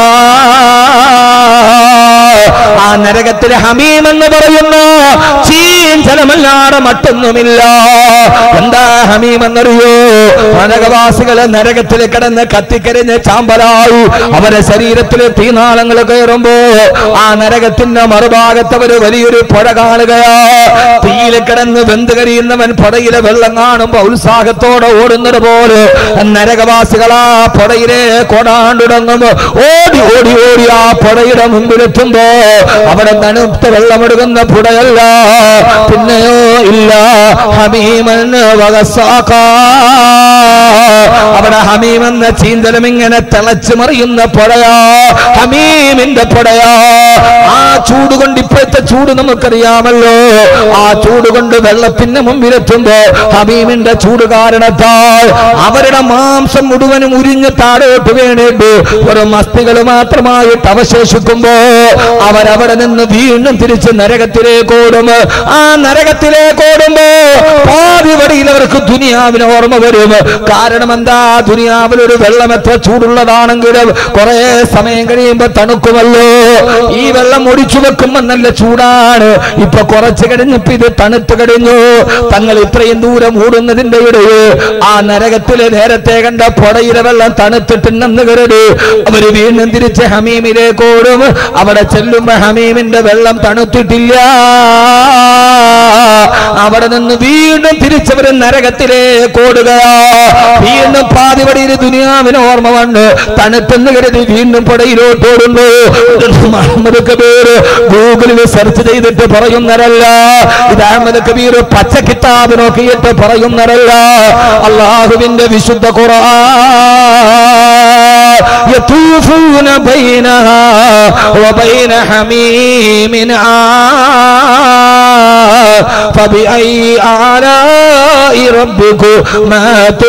A: ആ നരകത്തിൽ ഹമീം എന്ന് പറയുന്ന ചീഞ്ചലമല്ലാതെ മറ്റൊന്നുമില്ല എന്താ ഹമീം എന്നറിയോ നരകവാസികളെ നരകത്തിൽ കിടന്ന് കത്തിക്കരിഞ്ഞ് ചാമ്പലായി അവരെ ശരീരത്തിലെ തീനാളങ്ങൾ കയറുമ്പോ ആ നരകത്തിന്റെ മറുഭാഗത്ത് അവര് വലിയൊരു പുഴ കാണുകയാ തീയിൽ കിടന്ന് വെന്ത് കരിയുന്നവൻ പുഴയിലെ വെള്ളം കാണുമ്പോ ഉത്സാഹത്തോടെ ഓടുന്നത് പോലെ നരകവാസികളാ പുഴയിലെ കൊടാണ്ടുടങ്ങും ഓടി ഓടി ഓടി ആ പുഴയുടെ മുമ്പിലെത്തുമ്പോ അവിടെ തണുത്ത വെള്ളമെടുക്കുന്ന പുഴയല്ല പിന്നെയോ ഇല്ല ഹമീമൻ വകസാക്കാ അവിടെ ഹമീം എന്ന ചീന്തലം ഇങ്ങനെ തിളച്ചു മറിയുന്ന പുഴയാ ഹമീമിന്റെ പുഴയാ ആ ചൂട് കൊണ്ട് ഇപ്പോഴത്തെ ചൂട് നമുക്കറിയാമല്ലോ ആ ചൂട് കൊണ്ട് വെള്ളത്തിന്റെ മുമ്പിലെത്തുമ്പോ ഹമീമിന്റെ ചൂട് കാരണത്താൽ അവരുടെ മാംസം മുഴുവനും ഉരിഞ്ഞ് താഴോട്ട് വീണിട്ട് ഒരു മസ്തികൾ മാത്രമായിട്ട് അവശേഷിക്കുമ്പോ അവരവിടെ നിന്ന് വീണ്ടും തിരിച്ച് നരകത്തിലേക്ക് ഓടും ആ നരകത്തിലേക്ക് ഓടുമ്പോ പാതി വടിയിൽ അവർക്ക് ദുനിയാവിന് ഓർമ്മ വരും കാരണം എന്താ ദുനിയാവിൽ ഒരു വെള്ളം എത്ര ചൂടുള്ളതാണെങ്കിലും കുറെ സമയം കഴിയുമ്പോ തണുക്കുമല്ലോ ഈ വെള്ളം ഒടിച്ചു വെക്കുമ്പോ നല്ല ചൂടാണ് ഇപ്പൊ കുറച്ച് കഴിഞ്ഞപ്പോ ഇത് തണുത്ത് കഴിഞ്ഞു തങ്ങൾ ഇത്രയും ദൂരം ഓടുന്നതിന്റെ ഇടയിൽ ആ നരകത്തിലെ നേരത്തെ കണ്ട പുഴയിലെ വെള്ളം തണുത്തിട്ടുണ്ടെന്ന് കരുത് അവര് വീണ്ടും തിരിച്ച് ഹമീമിലേക്ക് ഓടും അവിടെ ചെല്ലുമ്പോ ഹമീമിന്റെ വെള്ളം തണുത്തിട്ടില്ല അവിടെ നിന്ന് വീണ്ടും തിരിച്ചവര് നരകത്തിലേക്ക് ഓടുകയാ വീണ്ടും പാതിവടിയിൽ ദുനിയാവിന് ഓർമ്മ വന്ന് തണുത്തെന്ന് കരുതി വീണ്ടും പുഴയിലോട്ട് ഓടുന്നു എന്നിട്ട് മുഹമ്മദ് കബീർ ഗൂഗിളിൽ സെർച്ച് ചെയ്തിട്ട് പറയുന്നവരല്ല ഇത് അഹമ്മദ് കബീർ പച്ച കിതാബ് നോക്കിയിട്ട് പറയുന്നവരല്ല അള്ളാഹുവിന്റെ വിശുദ്ധ ഖുർആൻ يطوفون بينها وبين حميم آن فبأي آلاء ربكما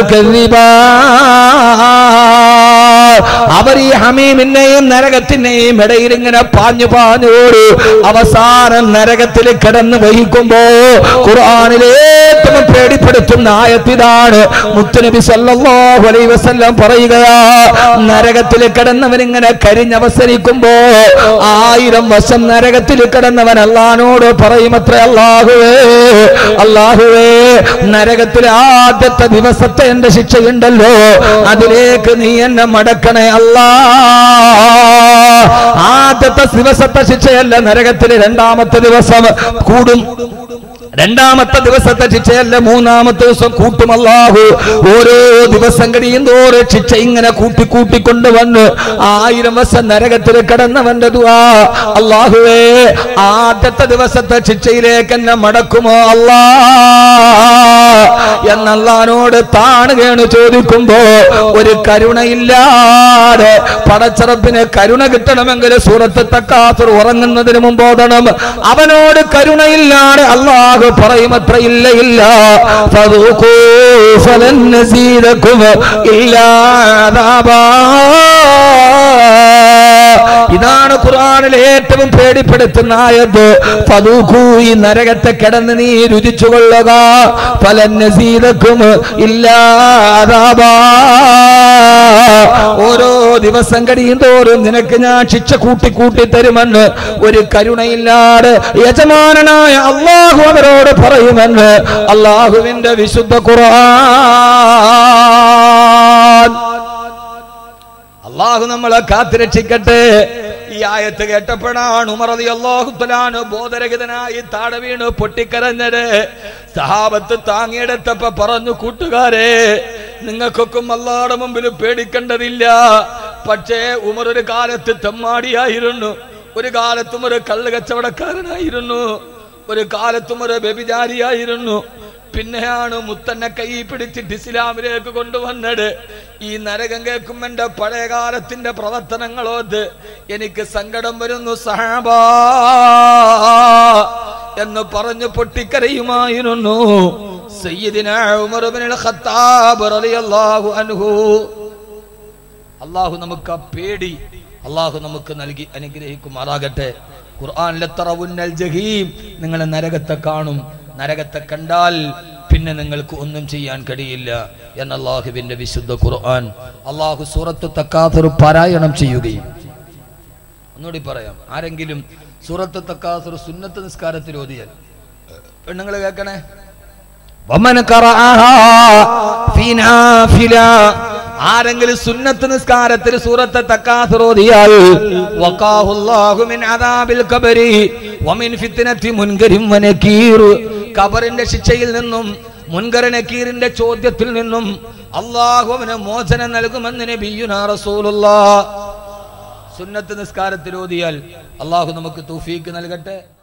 A: تكذبان അവർ ഈ ഹമീമിന്റെയും നരകത്തിന്റെയും ഇടയിൽ ഇങ്ങനെ പാഞ്ഞു പാഞ്ഞു ഓടി അവസാനം നരകത്തിൽ കിടന്ന് വഹിക്കുമ്പോ ഖുർആനിലെ ഏറ്റവും പേടിപ്പെടുത്തുന്ന ആയത്തിതാണ് മുത്തുനബി സല്ലല്ലാഹു അലൈഹി വസല്ലം പറയുകയാ നരകത്തിൽ കിടന്നവൻ ഇങ്ങനെ കരിഞ്ഞവസരിക്കുമ്പോ ആയിരം വർഷം നരകത്തിൽ കിടന്നവൻ അള്ളഹാനോട് പറയുമത്രേ അള്ളാഹുവേ അള്ളാഹുവേ നരകത്തിലെ ആദ്യത്തെ ദിവസത്തെ എന്റെ ശിക്ഷയുണ്ടല്ലോ അതിലേക്ക് നീ എന്നെ മടക്കണേ അല്ലാ ആദ്യത്തെ ദിവസത്തെ ശിക്ഷയല്ല നരകത്തിലെ രണ്ടാമത്തെ ദിവസം കൂടും രണ്ടാമത്തെ ദിവസത്തെ ശിക്ഷയല്ല മൂന്നാമത്തെ ദിവസം കൂട്ടുമല്ലാഹു ഓരോ ദിവസം കഴിയുന്തോറും ശിക്ഷ ഇങ്ങനെ കൂട്ടി കൂട്ടിക്കൊണ്ടുവന്ന് ആയിരം വർഷം നരകത്തിൽ കിടന്നവന്റെ ദുആ അള്ളാഹുവേ ആദ്യത്തെ ദിവസത്തെ ശിക്ഷയിലേക്ക് എന്നെ മടക്കുമോ അല്ലാ എന്നല്ലാനോട് താണുകയാണ് ചോദിക്കുമ്പോ ഒരു കരുണയില്ലാതെ പടച്ചറപ്പിന് കരുണ കിട്ടണമെങ്കിൽ സൂറത്ത് തക്കാത്തുർ ഉറങ്ങുന്നതിന് മുമ്പ് ഓതണം അവനോട് കരുണയില്ലാതെ അള്ളാഹു പറയുമത്ര ഇല്ല ഇല്ല ഫദൂഖൂ ഫലൻ നസീദകും ഇല്ലാ അദാബാ ഇതാണ് ഖുർആനിലെ ഏറ്റവും പേടിപ്പെടുത്തുന്ന ആയത് ഫദൂഖൂ ഈ നരകത്തെ കിടന്ന് നീ രുചിച്ചു കൊള്ളുക ഫലൻ നസീദകും ഇല്ലാ അദാബാ ഓരോ ദിവസം കഴിയും തോറും നിനക്ക് ഞാൻ ശിക്ഷ കൂട്ടി കൂട്ടി തരുമെന്ന് ഒരു കരുണയില്ലാതെ യജമാനനായ അള്ളാഹു അവരോട് പറയുമെന്ന് അള്ളാഹുവിന്റെ വിശുദ്ധ ഖുർആൻ അള്ളാഹു നമ്മളെ കാത്തുരക്ഷിക്കട്ടെ ഈ ആയത്ത് കേട്ടപ്പോഴാണ് ഉമറതി അള്ളാഹുത്തലാണ് ബോധരഹിതനായി താഴെ വീണ് പൊട്ടിക്കരഞ്ഞത് സഹാബത്ത് താങ്ങിയെടുത്തപ്പോ പറഞ്ഞു കൂട്ടുകാരെ നിങ്ങൾക്കൊക്കെ അള്ളാടെ മുമ്പിൽ പേടിക്കേണ്ടതില്ല
B: പക്ഷേ ഉമർ ഒരു കാലത്ത് തെമ്മാടിയായിരുന്നു ഒരു കാലത്തും ഒരു കള്ള് കച്ചവടക്കാരനായിരുന്നു ഒരു കാലത്തും ഒരു വ്യഭിചാരിയായിരുന്നു പിന്നെയാണ് മുത്തന്നെ കൈ പിടിച്ചിട്ട് ഇസ്ലാമിലേക്ക് കൊണ്ടുവന്നത് ഈ നരകം കേൾക്കും എന്റെ പഴയ കാലത്തിന്റെ പ്രവർത്തനങ്ങളോത് എനിക്ക് സങ്കടം വരുന്നു സഹാബാ എന്ന് പറഞ്ഞു പൊട്ടിക്കരയുമായിരുന്നു സയ്യിദിന ഉമർ ഇബ്നുൽ ഖത്താബ് റളിയല്ലാഹു അൻഹു അള്ളാഹു നമുക്ക് ആ പേടി അള്ളാഹു നമുക്ക് നൽകി അനുഗ്രഹിക്കുമാറാകട്ടെ ഖുർആനിലെ തറവുന്നൽ ജഹീം നിങ്ങൾ നരകത്തെ കാണും നരകത്തെ കണ്ടാൽ പിന്നെ നിങ്ങൾക്ക് ഒന്നും ചെയ്യാൻ കഴിയില്ല എന്ന അള്ളാഹുവിന്റെ വിശുദ്ധ ഖുർആൻ അള്ളാഹു സൂറത്ത് തക്കാത്തുർ പാരായണം ചെയ്യുകയും ഒന്നുകൂടി പറയാം ആരെങ്കിലും സൂറത്ത് തക്കാത്തുർ സുന്നത്ത് നിസ്കാരത്തിൽ ഓതിയാൽ പെണ്ണുങ്ങൾ കേൾക്കണേ
A: വമൻ ഖറഅഹാ ഫീ നാഫില
B: ആരെങ്കിലും സുന്നത്ത് നിസ്കാരത്തിൽ സൂറത്തെ തക്കാസുറോദിയാൽ
A: വഖാഹുല്ലാഹു മിൻ അദാബിൽ ഖബരി വമിൻ ഫിത്നതി മുൻകരിം വനകീർ
B: ഖബറിന്റെ ശിക്ഷയിൽ നിന്നും മുൻകര നക്കീറിന്റെ ചോദ്യത്തിൽ നിന്നും അള്ളാഹു അവന് മോചനം നൽകുമെന്ന് നബിയുനാ റസൂലുള്ള സുന്നത്ത് നിസ്കാരത്തിൽ ഓതിയാൽ അള്ളാഹു നമുക്ക് തൗഫീക്ക് നൽകട്ടെ